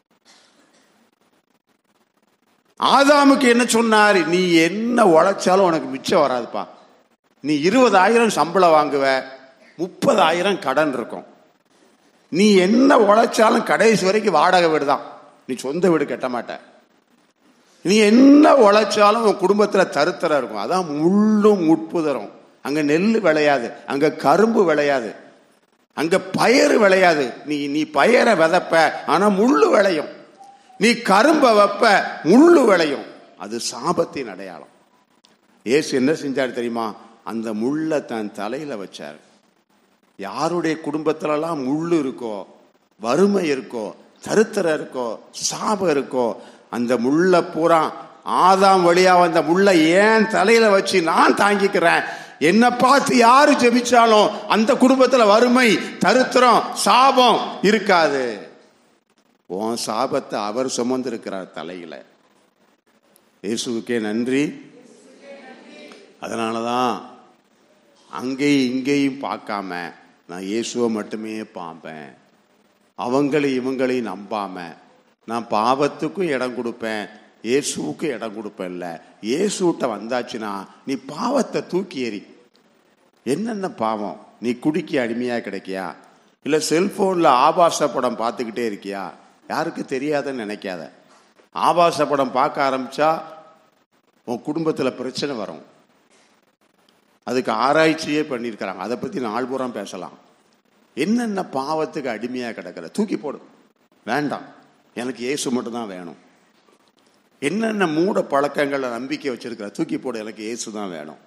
Speaker 1: ஆதாமுக்கு என்ன சொன்னார் நீ என்ன உழைச்சாலும் உனக்கு மிச்சம் வராதுப்பா நீ இருபதாயிரம் சம்பளம் வாங்குவ முப்பதாயிரம் கடன் இருக்கும் நீ என்ன உழைச்சாலும் கடைசி வரைக்கும் வாடகை வீடு தான் நீ சொந்த வீடு கட்ட மாட்ட நீ என்ன உழைச்சாலும் உன் குடும்பத்துல தருத்தரம் இருக்கும் அதான் முள்ளும் முட்புதரும் அங்க நெல் விளையாது அங்க கரும்பு விளையாது அங்க பயிர் விளையாது நீ நீ பயிரை விதைப்ப ஆனா முள்ளு விளையும் நீ கரும்ப வைப்ப முள்ளு விளையும் அது சாபத்தின் அடையாளம் இயேசு என்ன செஞ்சார் தெரியுமா அந்த முள்ளை தன் தலையில வச்சார் யாருடைய குடும்பத்திலலாம் முள்ளு இருக்கோ வறுமை இருக்கோ தருத்திரம் இருக்கோ சாபம் இருக்கோ அந்த முள்ள பூரா ஆதாம் வழியா வந்த முள்ள ஏன் தலையில வச்சு நான் தாங்கிக்கிறேன் என்ன பார்த்து யாரு ஜெபிச்சாலும் அந்த குடும்பத்துல வறுமை தருத்திரம் சாபம் இருக்காது உன் சாபத்தை அவர் சுமந்திருக்கிறார் தலையில இயேசுவுக்கே நன்றி அதனாலதான் அங்கேயும் இங்கேயும் பார்க்காம நான் இயேசுவை மட்டுமே பார்ப்பேன் அவங்களையும் இவங்களையும் நம்பாம நான் பாவத்துக்கும் இடம் கொடுப்பேன் இயேசுவுக்கும் இடம் கொடுப்பேன்ல இயேசுகிட்ட வந்தாச்சுன்னா நீ பாவத்தை தூக்கி எறி என்னென்ன பாவம் நீ குடிக்க அடிமையா கிடைக்கியா இல்ல செல்போன்ல ஆபாச படம் பார்த்துக்கிட்டே இருக்கியா யாருக்கு தெரியாதுன்னு நினைக்காத ஆபாச படம் பார்க்க ஆரம்பிச்சா உன் குடும்பத்துல பிரச்சனை வரும் அதுக்கு ஆராய்ச்சியே பண்ணியிருக்கிறாங்க அதை பத்தி நாள் பூரா பேசலாம் என்னென்ன பாவத்துக்கு அடிமையா கிடக்கிற தூக்கி போடு வேண்டாம் எனக்கு இயேசு மட்டும்தான் வேணும் என்னென்ன மூட பழக்கங்களை நம்பிக்கை வச்சிருக்கிற தூக்கி போடு எனக்கு இயேசு தான் வேணும்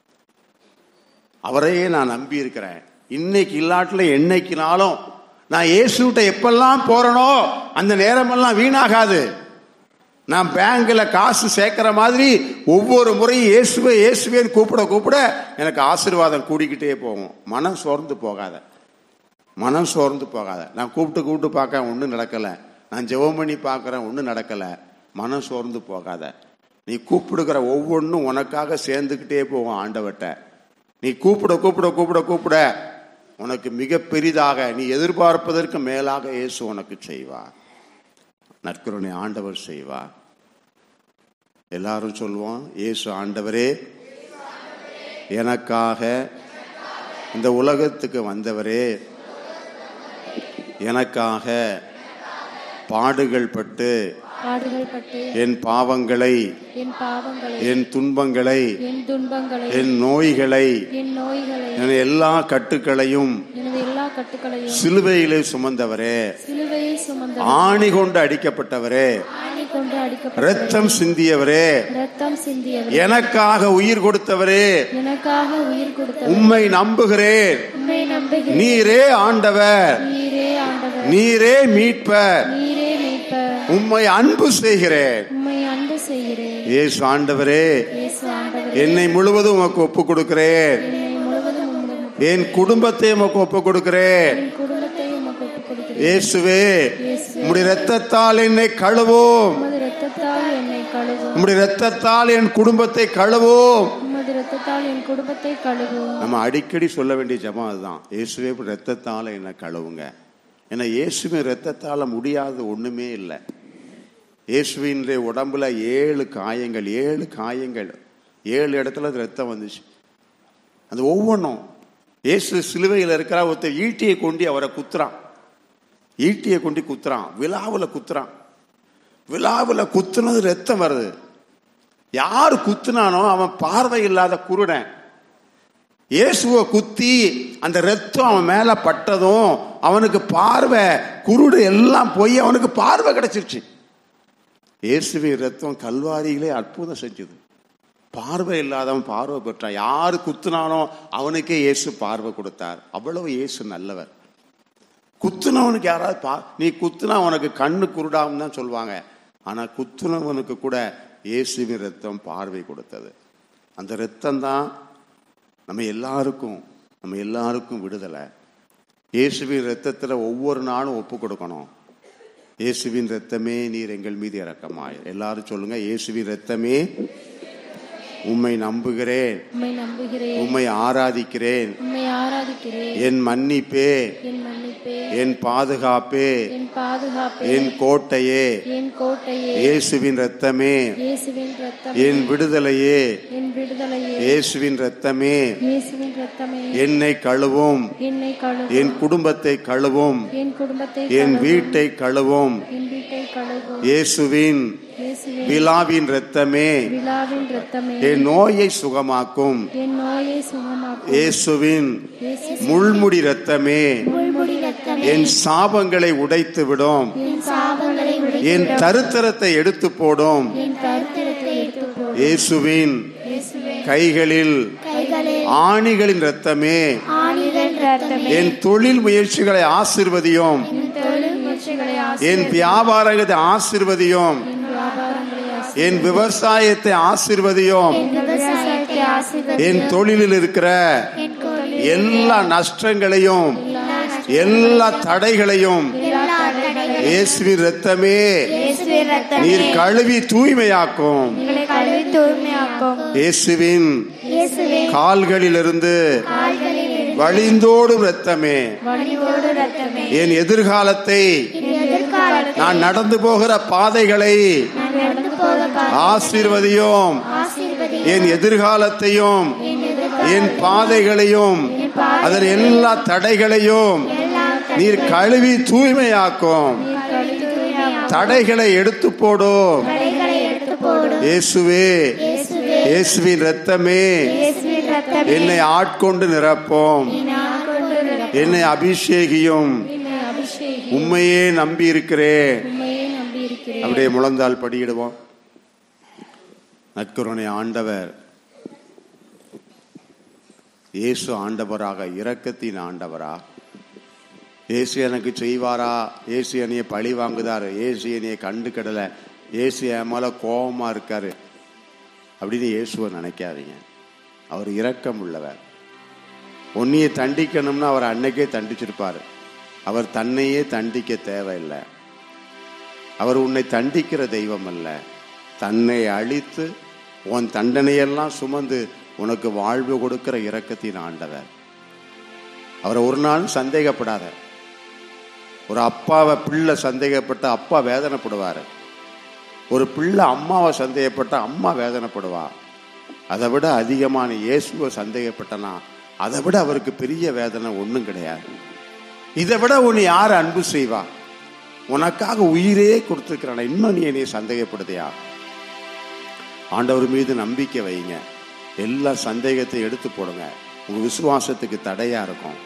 Speaker 1: அவரையே நான் நம்பி இருக்கிறேன் இன்னைக்கு இல்லாட்டில் என்னைக்குனாலும் நான் இயேசுகிட்ட எப்பெல்லாம் போறனோ அந்த நேரமெல்லாம் வீணாகாது நான் பேங்க்ல காசு சேர்க்கிற மாதிரி ஒவ்வொரு முறையும் இயேசுவே இயேசுவேன்னு கூப்பிட கூப்பிட எனக்கு ஆசீர்வாதம் கூடிக்கிட்டே போகும் மனம் சோர்ந்து போகாத மனம் சோர்ந்து போகாத நான் கூப்பிட்டு கூப்பிட்டு பார்க்க ஒன்றும் நடக்கலை நான் ஜெபம் பண்ணி பார்க்குறேன் ஒன்றும் நடக்கலை மனம் சோர்ந்து போகாத நீ கூப்பிடுகிற ஒவ்வொன்றும் உனக்காக சேர்ந்துக்கிட்டே போகும் ஆண்டவட்ட நீ கூப்பிட கூப்பிட கூப்பிட கூப்பிட உனக்கு மிக பெரிதாக நீ எதிர்பார்ப்பதற்கு மேலாக இயேசு உனக்கு செய்வார் நற்கருணை ஆண்டவர் செய்வார் எல்லாரும் சொல்லுவோம் இயேசு ஆண்டவரே எனக்காக இந்த உலகத்துக்கு வந்தவரே எனக்காக பாடுகள் பட்டு
Speaker 3: பாடுகள் பட்டு
Speaker 1: என் பாவங்களை
Speaker 3: என் பாவங்களை
Speaker 1: என் துன்பங்களை
Speaker 3: என் துன்பங்களை
Speaker 1: என் நோய்களை
Speaker 3: என் நோய்களை
Speaker 1: என் எல்லா கட்டுக்களையும்
Speaker 3: எனது எல்லா கட்டுக்களையும்
Speaker 1: சிலுவையிலே சுமந்தவரே
Speaker 3: சிலுவையில் சுமந்த
Speaker 1: ஆணி கொண்டு அடிக்கப்பட்டவரே
Speaker 3: ஆணி கொண்டு அடிக்கப்பட்ட
Speaker 1: ரத்தம் சிந்தியவரே
Speaker 3: ரத்தம் சிந்தியவர்
Speaker 1: எனக்காக உயிர் கொடுத்தவரே
Speaker 3: எனக்காக உயிர் கொடுத்த
Speaker 1: உம்மை நம்புகிறேன்
Speaker 3: உண்மை நம்புகிறேன்
Speaker 1: நீரே ஆண்டவர்
Speaker 3: நீரே ஆண்டவர்
Speaker 1: நீரே மீட்பர்
Speaker 3: நீரே மீட்பர்
Speaker 1: உம்மை அன்பு செய்கிறேன்
Speaker 3: உம்மை அன்பு செய்கிறேன்
Speaker 1: இயேசு ஆண்டவரே
Speaker 3: இயேசு ஆண்டவர்
Speaker 1: என்னை முழுவதும் உமக்கு ஒப்பு கொடுக்கிறேன்
Speaker 3: என்னை முழுவதும் உமது
Speaker 1: என் குடும்பத்தை உமக்கு ஒப்பு கொடுக்கிறேன்
Speaker 3: என் குடும்பத்தை உமக்கு ஒப்புக் கொடுக்கிறேன்
Speaker 1: இயேசுவே
Speaker 3: இயேசுவே
Speaker 1: உம்முடைய ரத்தத்தால் என்னை கழுவும்
Speaker 3: உமது இரத்தத்தால் என்னை கழுவும்
Speaker 1: உம்முடைய ரத்தத்தால் என் குடும்பத்தை கழுவும்
Speaker 3: உமது இரத்தத்தால் என் குடும்பத்தை கழுவும்
Speaker 1: நம்ம அடிக்கடி சொல்ல வேண்டிய ஜெபம் அதுதான் இயேசுவே இப்படி ரத்தத்தால என்னை கழுவுங்க ஏன்னா இயேசுவின் ரத்தத்தால முடியாத ஒண்ணுமே இல்லை இயேசுவினுடைய உடம்புல ஏழு காயங்கள் ஏழு காயங்கள் ஏழு இடத்துல அது ரத்தம் வந்துச்சு அது ஒவ்வொன்றும் இயேசு சிலுவையில் இருக்கிற ஒருத்தர் ஈட்டியை கொண்டு அவரை குத்துறான் ஈட்டியை கொண்டு குத்துறான் விழாவில் குத்துறான் விழாவில் குத்துனது ரத்தம் வருது யார் குத்துனானோ அவன் பார்வை இல்லாத குருடன் இயேசுவை குத்தி அந்த ரத்தம் அவன் மேல பட்டதும் அவனுக்கு பார்வை குருடு எல்லாம் போய் அவனுக்கு பார்வை கிடைச்சிருச்சு இயேசுவின் ரத்தம் கல்வாரியிலே அற்புதம் செஞ்சது பார்வை இல்லாதவன் பார்வை பெற்றான் யாரு குத்துனானோ அவனுக்கே இயேசு பார்வை கொடுத்தார் அவ்வளவு இயேசு நல்லவர் குத்துனவனுக்கு யாராவது பா நீ குத்துனா உனக்கு கண்ணு குருடாகும் தான் சொல்லுவாங்க ஆனா குத்துனவனுக்கு கூட இயேசுவின் ரத்தம் பார்வை கொடுத்தது அந்த ரத்தம் தான் நம்ம எல்லாருக்கும் நம்ம எல்லாருக்கும் விடுதலை இயேசுவின் ரத்தத்துல ஒவ்வொரு நாளும் ஒப்பு கொடுக்கணும் இயேசுவின் ரத்தமே நீர் எங்கள் மீது இறக்கமாய் எல்லாரும் சொல்லுங்க இயேசுவின் ரத்தமே உம்மை நம்புகிறேன்
Speaker 3: உம்மை நம்புகிறேன்
Speaker 1: உம்மை ஆராதிக்கிறேன்
Speaker 3: உம்மை ஆராதிக்கிறேன்
Speaker 1: என் மன்னிப்பே
Speaker 3: என் மன்னிப்பே
Speaker 1: என் பாதுகாப்பே
Speaker 3: என் பாதுகாப்பே
Speaker 1: என் கோட்டையே
Speaker 3: என் கோட்டையே
Speaker 1: இயேசுவின் ரத்தமே
Speaker 3: இயேசுவின் ரத்தம்
Speaker 1: என் விடுதலையே
Speaker 3: என் விடுதலையே
Speaker 1: இயேசுவின் ரத்தமே
Speaker 3: இயேசுவின் ரத்தமே
Speaker 1: என்னை கழுவும்
Speaker 3: என்னை கழுவும்
Speaker 1: என் குடும்பத்தை கழுவும்
Speaker 3: என் குடும்பத்தை
Speaker 1: என்
Speaker 3: கழுவும்.
Speaker 1: வீட்டை கழுவும்
Speaker 3: என் வீட்டை கழுவும்
Speaker 1: இயேசுவின்
Speaker 3: இயேசுவின்
Speaker 1: விழாவின் இரத்தமே
Speaker 3: விழாவின் இரத்தமே
Speaker 1: என் நோயை சுகமாக்கும்
Speaker 3: என் நோயை சுகமாக்கும்
Speaker 1: இயேசுவின்
Speaker 3: இயேசு
Speaker 1: முள்முடி இரத்தமே
Speaker 3: முள்முடி இரத்தமே
Speaker 1: என் சாபங்களை உடைத்து விடும்
Speaker 3: என் சாபங்களை உடைத்து
Speaker 1: என் தருத்தரத்தை எடுத்து போடும்
Speaker 3: என் கருத்திரத்தை எடுத்து போடும்
Speaker 1: இயேசுவின்
Speaker 3: இயேசுவே
Speaker 1: கைகளில்
Speaker 3: கைகளில்
Speaker 1: ஆணிகளின் இரத்தமே
Speaker 3: ஆணிகள் இரத்தமே
Speaker 1: என் தொழில் முயற்சிகளை ஆசிர்வதியும்
Speaker 3: என் தொழில் முயற்சிகளை
Speaker 1: என் வியாபாரத்தை ஆசிர்வதியும்
Speaker 3: என் வியாபாரங்களை ஆசீர்வதி.
Speaker 1: என் விவசாயத்தை ஆசிர்வதியும்
Speaker 3: என் விவசாயத்தை ஆசீர்வதி
Speaker 1: என் தொழிலில் இருக்கிற
Speaker 3: என் தொழில்
Speaker 1: எல்லா நஷ்டங்களையும் எல்லா தடைகளையும்
Speaker 3: எல்லா தடைகளையும்
Speaker 1: இயேசுவின் ரத்தமே
Speaker 3: இயேசுவின் இரத்தமே
Speaker 1: நீர் கழுவி தூய்மையாக்கும்
Speaker 3: எங்களை கழுவி தூய்மையாக்கும்
Speaker 1: இயேசுவின்
Speaker 3: இயேசுவின்
Speaker 1: கால்களிலிருந்து
Speaker 3: கால்களில் இருந்து
Speaker 1: வழிந்தோடும் ரத்தமே
Speaker 3: வழியோடு இரத்தமே
Speaker 1: என் எதிர்காலத்தை
Speaker 3: என் எதிர்காலத்தில்
Speaker 1: நான் நடந்து போகிற பாதைகளை
Speaker 3: நான் நடந்து போக காத்து
Speaker 1: ஆசீர்வதியும்
Speaker 3: ஆசீர்வதி
Speaker 1: என் எதிர்காலத்தையும்
Speaker 3: என் எதிர்கால
Speaker 1: என் பாதைகளையும்
Speaker 3: என் பாதை
Speaker 1: அதன் எல்லா தடைகளையும்
Speaker 3: எல்லாம்
Speaker 1: நீர் கழுவி தூய்மையாக்கும்
Speaker 3: கழுவி தூய்மையாக்கும்
Speaker 1: தடைகளை எடுத்து போடும்
Speaker 3: தடைகளை எடுத்து போடும்
Speaker 1: இயேசுவே
Speaker 3: இயேசுவே
Speaker 1: இயேசுவின் ரத்தமே
Speaker 3: இயேசுவின் இரத்தமே
Speaker 1: என்னை ஆட்கொண்டு நிரப்போம்
Speaker 3: நான் கொண்டு நிரப்பும்.
Speaker 1: என்னை அபிஷேகியும்
Speaker 3: என்னை அபிஷேகி
Speaker 1: உண்மையே நம்பி இருக்கிறேன்
Speaker 3: உண்மையை நம்பி இருக்கிறேன்
Speaker 1: அப்படியே முழந்தால் படியிடுவோம் நற்கருணை ஆண்டவர் இயேசு ஆண்டவராக இரக்கத்தின் ஆண்டவரா இயேசு எனக்கு செய்வாரா இயேசு என்னைய பழி வாங்குதாரு இயேசு என்னைய கண்டு கிடல இயேசு என் மேல கோபமா இருக்காரு அப்படின்னு இயேசுவை நினைக்காதீங்க அவர் இரக்கம் உள்ளவர் உன்னைய தண்டிக்கணும்னா அவர் அன்னைக்கே தண்டிச்சிருப்பாரு அவர் தன்னையே தண்டிக்க தேவையில்லை அவர் உன்னை தண்டிக்கிற தெய்வம் அல்ல தன்னை அழித்து உன் தண்டனையெல்லாம் சுமந்து உனக்கு வாழ்வு கொடுக்கிற இரக்கத்தின் ஆண்டவர் அவரை ஒரு நாளும் சந்தேகப்படாத ஒரு அப்பாவை பிள்ளை சந்தேகப்பட்ட அப்பா வேதனைப்படுவார் ஒரு பிள்ளை அம்மாவை சந்தேகப்பட்ட அம்மா வேதனைப்படுவா அதை விட அதிகமான இயேசுவை சந்தேகப்பட்டனா அதை விட அவருக்கு பெரிய வேதனை ஒன்றும் கிடையாது இதை விட உன்னை யார் அன்பு செய்வா உனக்காக உயிரே கொடுத்துருக்கிறான இன்னும் நீ என்னை சந்தேகப்படுதையா ஆண்டவர் மீது நம்பிக்கை வைங்க எல்லா சந்தேகத்தை எடுத்து போடுங்க உங்க விசுவாசத்துக்கு தடையா இருக்கும்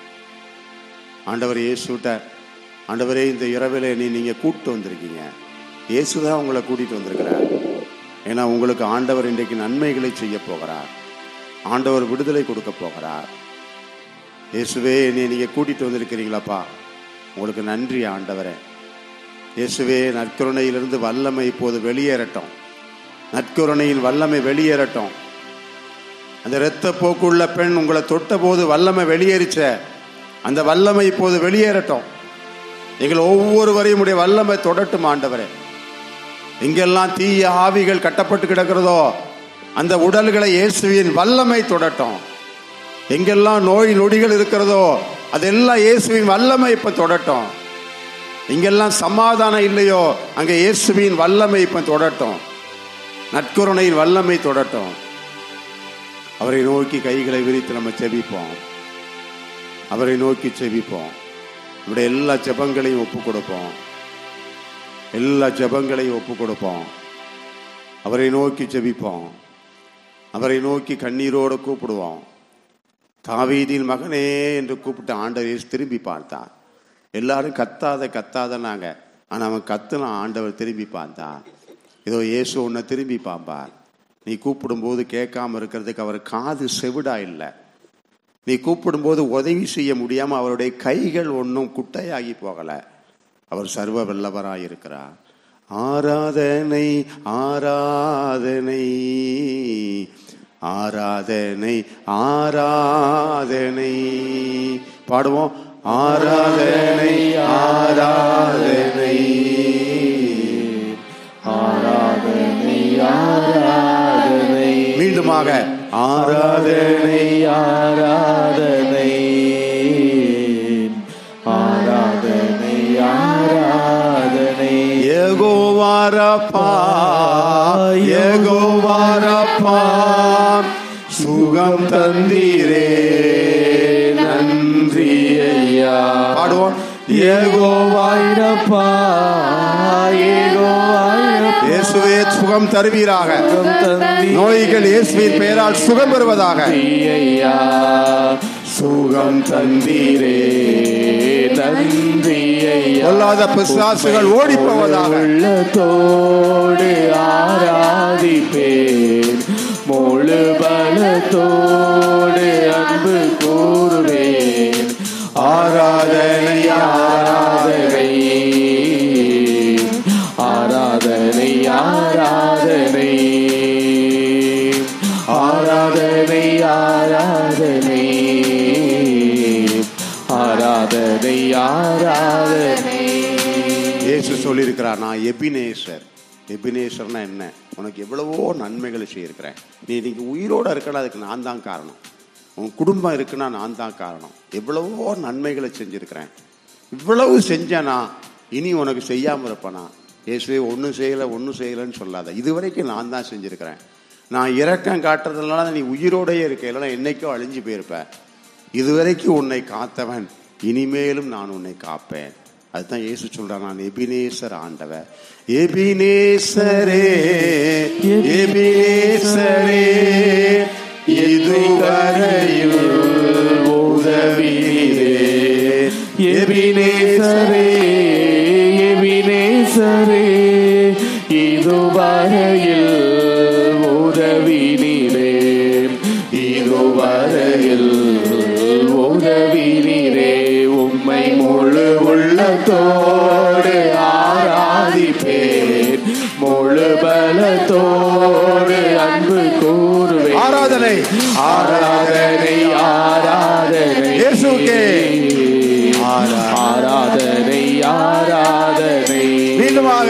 Speaker 1: ஆண்டவர் இயேசுட்ட ஆண்டவரே இந்த இரவில நீ நீங்க கூப்பிட்டு வந்திருக்கீங்க இயேசு தான் உங்களை கூட்டிட்டு வந்திருக்கிறார் ஏன்னா உங்களுக்கு ஆண்டவர் இன்றைக்கு நன்மைகளை செய்ய போகிறார் ஆண்டவர் விடுதலை கொடுக்க போகிறார் இயேசுவே என்னை நீங்க கூட்டிட்டு வந்திருக்கிறீங்களாப்பா உங்களுக்கு நன்றி ஆண்டவரே இயேசுவே நற்கருணையிலிருந்து வல்லமை இப்போது வெளியேறட்டும் நற்கருணையின் வல்லமை வெளியேறட்டும் அந்த இரத்த போக்குள்ள பெண் உங்களை தொட்ட போது வல்லமை வெளியேறிச்ச அந்த வல்லமை இப்போது வெளியேறட்டும் எங்கள் ஒவ்வொருவரையும் உடைய வல்லமை தொடட்டும் ஆண்டவரே எங்கெல்லாம் தீய ஆவிகள் கட்டப்பட்டு கிடக்கிறதோ அந்த உடல்களை இயேசுவின் வல்லமை தொடட்டும் எங்கெல்லாம் நோய் நொடிகள் இருக்கிறதோ அதெல்லாம் இயேசுவின் வல்லமை இப்ப தொடட்டும் எங்கெல்லாம் சமாதானம் இல்லையோ அங்க இயேசுவின் வல்லமை இப்ப தொடட்டும் நற்கருணையின் வல்லமை தொடட்டும் அவரை நோக்கி கைகளை விரித்து நம்ம செபிப்போம் அவரை நோக்கி செபிப்போம் நம்முடைய எல்லா ஜெபங்களையும் ஒப்பு கொடுப்போம் எல்லா ஜெபங்களையும் ஒப்பு கொடுப்போம் அவரை நோக்கி ஜெபிப்போம் அவரை நோக்கி கண்ணீரோடு கூப்பிடுவோம் தாவீதின் மகனே என்று கூப்பிட்டு ஆண்டவர் இயேசு திரும்பி பார்த்தான் எல்லாரும் கத்தாத கத்தாதனாங்க ஆனா அவன் கத்துன ஆண்டவர் திரும்பி பார்த்தான் ஏதோ இயேசு உன்னை திரும்பி பார்ப்பார் நீ கூப்பிடும்போது கேட்காம இருக்கிறதுக்கு அவர் காது செவிடா இல்லை நீ கூப்பிடும்போது உதவி செய்ய முடியாம அவருடைய கைகள் ஒன்றும் குட்டையாகி போகல அவர் சர்வ வல்லவராய் இருக்கிறார் ஆராதனை ஆராதனை ஆராதனை ஆராதனை பாடுவோம் ஆராதனை ஆராதனை
Speaker 2: ஆராதனை ஆராதனை
Speaker 1: மீண்டுமாக ஆராதனை
Speaker 2: ஆராதனை ஆராதனை ஆராதனை
Speaker 1: ஏகோவாரப்பா ஏகோவாரப்பா சுகம் தந்தீரே நன்றி
Speaker 2: ஐயா
Speaker 1: பாடுவோம்
Speaker 2: ஏகோவாயிரப்பா ஏகோவாயிரப்பா
Speaker 1: இயேசு இயேசுவே சுகம் தருவீராக
Speaker 2: சுகம் தந்தி
Speaker 1: நோய்கள் இயேசுவின் பெயரால் சுகம் பெறுவதாக
Speaker 2: ஐயா சுகம் தந்தீரே நன்றி ஐயா
Speaker 1: பொல்லாத பிசாசுகள் ஓடிப் போவதாக.
Speaker 2: உள்ளத்தோடு ஆராதிப்பேன் முழு பலத்தோடு அன்பு கூறுவேன் ஆராதனை ஆராதனை ஆராதனை ஆராதனை ஆராதனை ஆராதனை ஆராதனை ஆராதனை
Speaker 1: இயேசு சொல்லியிருக்கிறார் நான் எபினேசர் எபினேசர்னா என்ன உனக்கு எவ்வளவோ நன்மைகளை செய்யிருக்கிறேன் நீ இன்னைக்கு உயிரோட இருக்கணும் அதுக்கு நான் தான் காரணம் உன் குடும்பம் இருக்குன்னா நான் தான் காரணம் எவ்வளவோ நன்மைகளை செஞ்சிருக்கிறேன் இவ்வளவு செஞ்சனா இனி உனக்கு செய்யாம இருப்பனா இயேசுவே ஒன்றும் செய்யலை ஒன்றும் செய்யலைன்னு சொல்லாத இது வரைக்கும் நான் தான் செஞ்சிருக்கிறேன் நான் இரக்கம் காட்டுறதுனால நீ உயிரோடயே இருக்க இல்லைன்னா என்னைக்கோ அழிஞ்சு போயிருப்ப இதுவரைக்கும் உன்னை காத்தவன் இனிமேலும் நான் உன்னை காப்பேன் அதுதான் இயேசு சொல்றான் நான் எபினேசர் ஆண்டவர் எபினேசரே எபினேசரே இதுவரையில் உதவினீரே
Speaker 2: எபினேசரே எபினேசரே இதுவரையில் உதவி நீரே இதுவரையில் உதவி நீரே உம்மை முழு உள்ளத்தோடு ஆராதிப்பேன் முழு பலத்தோடு அன்பு கூறுவேன்
Speaker 1: ஆராதனை
Speaker 2: ஆராதனை ஆராதனை
Speaker 1: இயேசுவுக்கே.
Speaker 2: ஆராதனை ஆராதனை
Speaker 1: மீண்டுமாக.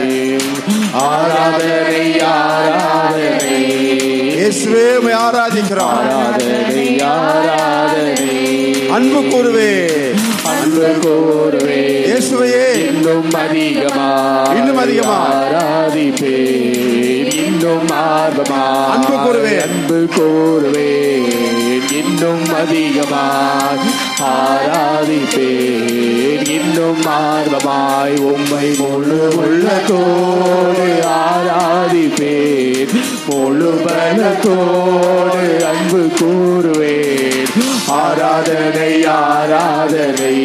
Speaker 2: ஆராதனை ஆராதனை
Speaker 1: இயேசுவே உம்மை ஆராதிக்கிறோம்
Speaker 2: ஆராதனை ஆராதனை
Speaker 1: அன்பு கூறுவே
Speaker 2: அன்பு கூறுவே
Speaker 1: இயேசுவையே
Speaker 2: இன்னும் அதிகமா
Speaker 1: இன்னும் அதிகமா.
Speaker 2: ஆராதிப்பேன் இன்னும் ஆர்வமா
Speaker 1: அன்பு கூறுவேன்.
Speaker 2: அன்பு கூறுவேன் இன்னும் அதிகமாய் ஆராதிப்பேன் இன்னும் ஆர்வமாய் உம்மை முழு உள்ளத்தோடு ஆராதிப்பேன் முழு பலத்தோடு அன்பு கூறுவேன் ஆராதனை ஆராதனை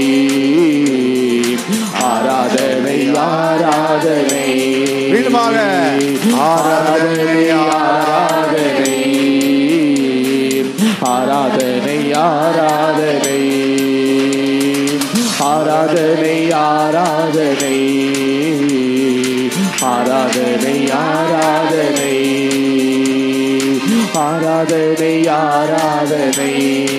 Speaker 2: ஆராதனை ஆராதனை
Speaker 1: மீண்டுமாக.
Speaker 2: ஆராதனை ஆராதனை ஆராதனை ஆராதனை ஆராதனை ஆராதனை ஆராதனை ஆராதனை ஆராதனை ஆராதனை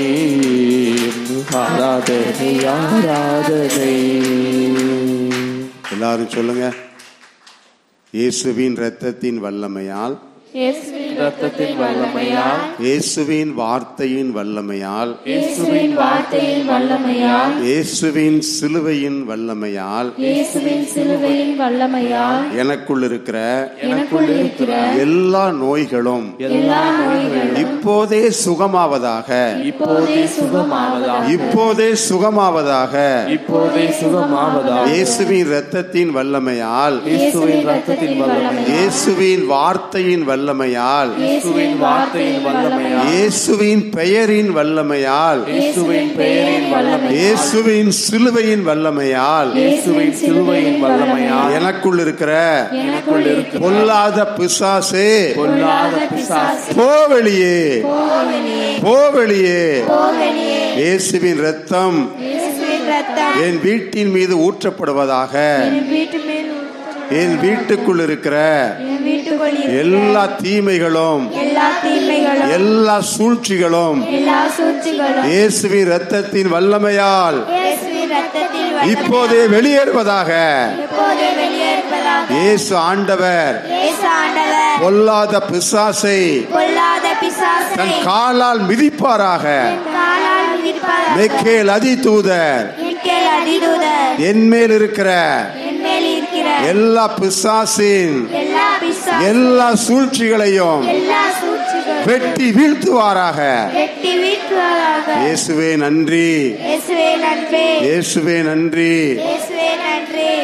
Speaker 2: ஆராதனை ஆராதனை
Speaker 1: எல்லாரும் சொல்லுங்க இயேசுவின் இரத்தத்தின் வல்லமையால்
Speaker 3: இயேசுவின்
Speaker 2: ரத்தத்தின் வல்லமையால்
Speaker 1: இயேசுவின் வார்த்தையின் வல்லமையால்
Speaker 3: இயேசுவின் வார்த்தையின் வல்லமையால்
Speaker 1: இயேசுவின் சிலுவையின் வல்லமையால்
Speaker 3: இயேசுவின் சிலுவையின் வல்லமையால்
Speaker 1: எனக்குள் இருக்கிற
Speaker 3: எனக்குள் இருக்கிற
Speaker 1: எல்லா நோய்களும்
Speaker 3: எல்லா நோய்களும்
Speaker 1: இப்போதே சுகமாவதாக
Speaker 2: இப்போதே சுகமாவதாக
Speaker 1: இப்போதே சுகமாவதாக
Speaker 2: இப்போதே சுகமாவதாக
Speaker 1: இயேசுவின் இரத்தத்தின் வல்லமையால்
Speaker 2: இயேசுவின் ரத்தத்தின் வல்லமையால்
Speaker 1: இயேசுவின் வார்த்தையின் வல்லமையால்
Speaker 2: இயேசுவின் வார்த்தையின் வல்லமையால்
Speaker 1: இயேசுவின் பெயரின் வல்லமையால்
Speaker 2: இயேசுவின் பெயரின் வல்லமையால்
Speaker 1: இயேசுவின் சிலுவையின் வல்லமையால்
Speaker 2: இயேசுவின் சிலுவையின் வல்லமையால்
Speaker 1: எனக்குள் இருக்கிற
Speaker 2: எனக்குள் இருக்கிற
Speaker 1: பொல்லாத பிசாசே
Speaker 2: பொல்லாத பிசாசு
Speaker 1: போ வெளியே போ வெளியே
Speaker 3: போகலியே
Speaker 1: இயேசுவின் ரத்தம்
Speaker 3: இயேசுவின் ரத்தம்
Speaker 1: என் வீட்டின் மீது ஊற்றப்படுவதாக
Speaker 3: என் வீட்டு மேல் ஊற்றப்படும்.
Speaker 1: என் வீட்டுக்குள் இருக்கிற
Speaker 3: என் வீட்டுக்குள் இருக்கிற
Speaker 1: எல்லா தீமைகளும்
Speaker 3: எல்லா தீமைகளும்
Speaker 1: எல்லா சூழ்ச்சிகளும்
Speaker 3: எல்லா சூழ்ச்சிகளும்
Speaker 1: இயேசுவின் ரத்தத்தின் வல்லமையால்
Speaker 3: இயேசுவின் ரத்தத்தில் வல்லமை
Speaker 1: இப்போதே வெளியேறுவதாக
Speaker 3: இப்போதே வெளியேறுவதாக
Speaker 1: இயேசு ஆண்டவர்
Speaker 3: இயேசு ஆண்டவர்
Speaker 1: பொல்லாத பிசாசை
Speaker 3: பொல்லாத பிசாசை
Speaker 1: தன் காலால் மிதிப்பாராக
Speaker 3: காலால் மிதிப்பாராக.
Speaker 1: மெக்கேல் அதி தூதர்
Speaker 3: மிக்கேல் அதிதூதர்
Speaker 1: என் மேல் இருக்கிற
Speaker 3: என் மேல் இருக்கிற
Speaker 1: எல்லா பிசாசின்
Speaker 3: எல்லா பிசா
Speaker 1: எல்லா சூழ்ச்சிகளையும்
Speaker 3: எல்லா சூழ்ச்சிகளும்
Speaker 1: வெட்டி வீழ்த்துவாராக
Speaker 3: வெட்டி வீட்டுவாராக
Speaker 1: இயேசுவே நன்றி
Speaker 3: இயேசுவே நன்றி
Speaker 1: இயேசுவே நன்றி
Speaker 3: இயேசுவே நன்றி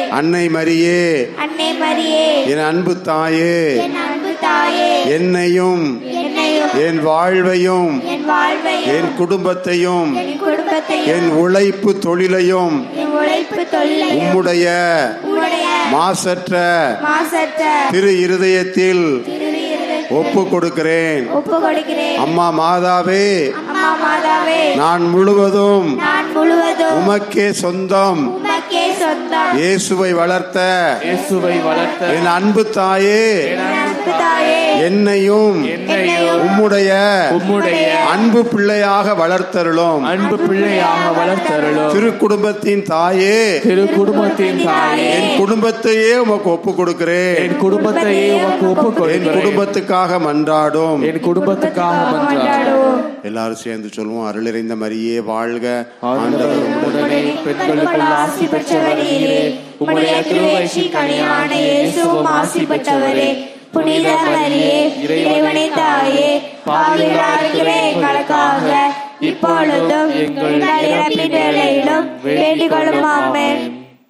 Speaker 1: அன்னை மரியே
Speaker 3: அன்னை மரியே
Speaker 1: என் அன்பு தாயே
Speaker 3: என் அன்பு தாயே
Speaker 1: என்னையும்
Speaker 3: என்னையும்
Speaker 1: என் வாழ்வையும்
Speaker 3: என் வாழ்வையும்
Speaker 1: என் குடும்பத்தையும்
Speaker 3: என் குடும்பத்தையும்
Speaker 1: என் உழைப்பு தொழிலையும்
Speaker 3: என் உழைப்பு தொல்லையும்
Speaker 1: உம்முடைய
Speaker 3: உடைய
Speaker 1: மாசற்ற
Speaker 3: மாசற்ற
Speaker 1: திரு இருதயத்தில்
Speaker 3: திரு இருதயத்தில்
Speaker 1: ஒப்பு கொடுக்கிறேன்
Speaker 3: ஒப்பு கொடுக்கிறேன்
Speaker 1: அம்மா மாதாவே
Speaker 3: அம்மா மாதாவே
Speaker 1: நான் முழுவதும்
Speaker 3: நான் முழுவதும்
Speaker 1: உமக்கே சொந்தம்
Speaker 3: உமக்கே சொந்தம்
Speaker 1: இயேசுவை வளர்த்த
Speaker 2: இயேசுவை வளர்த்த
Speaker 1: என் அன்பு தாயே
Speaker 3: என் அன்பு தாயே
Speaker 1: என்னையும்
Speaker 2: என்னையும்
Speaker 1: உம்முடைய
Speaker 2: உம்முடைய
Speaker 1: அன்பு பிள்ளையாக வளர்த்தருளும்
Speaker 2: அன்பு பிள்ளையாக வளர்த்தருளும்
Speaker 1: திரு குடும்பத்தின் தாயே
Speaker 2: திரு குடும்பத்தின் தாயே
Speaker 1: என் குடும்பத்தையே உமக்கு ஒப்பு கொடுக்கிறேன்
Speaker 2: என் குடும்பத்தையே உமக்கு ஒப்புக்
Speaker 1: என்
Speaker 2: கொடுக்கிறேன்
Speaker 1: குடும்பத்துக்காக மன்றாடும்
Speaker 2: என் குடும்பத்துக்காக மன்றாடு
Speaker 3: கொண்டாடுவோம்
Speaker 1: எல்லாரும் சேர்ந்து சொல்லுவோம் அருளிறைந்த மரியே வாழ்க
Speaker 2: ஆண்டவர் உடனே பெண்களுக்குள் ஆசி பெற்றவர் நீரே
Speaker 3: உம்முடைய திருவேட்சி கனியான இயேசுவும் ஆசி பெற்றவரே புனித மரியே இறைவனை தாயே பாவிகளாகிற எங்களுக்காக இப்பொழுதும் எங்கள் இறப்பின் வேளையிலும் வேண்டிக் கொள்ளும் ஆமென்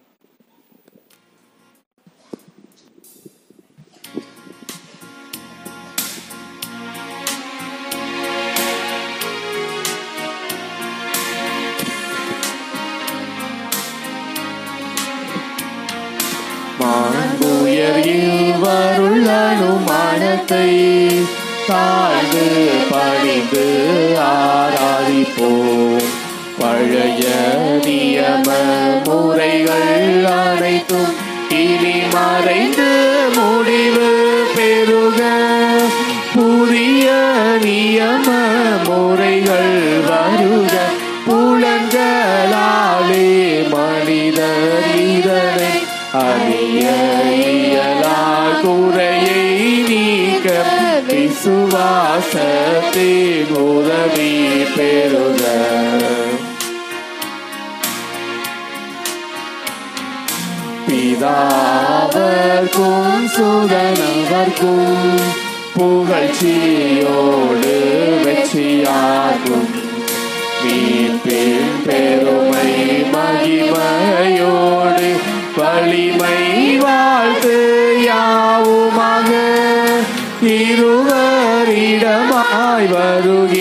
Speaker 2: மாண்புயர் இருவருள் அனுமானத்தை தாழ்ந்து பணிந்து ஆராதிப்போம் பழைய நியம முறைகள் அனைத்தும் இனி மறைந்து முடிவு பெறுக புதிய நியம முறைகள் வருக புலன்களாலே மனிதர் இதனை அறிய இயலார் குறையை நீக்க விசுவாசத்தின் உதவி பெறுக பிதாவர்க்கும் சுதனவர்க்கும் புகழ்ச்சியோடு வெற்றியாகும் மீட்பின் பெருமை மகிமையோடு வலிமை வாழ்த்து யாவுமாக இருவரிடமாய் வருகிற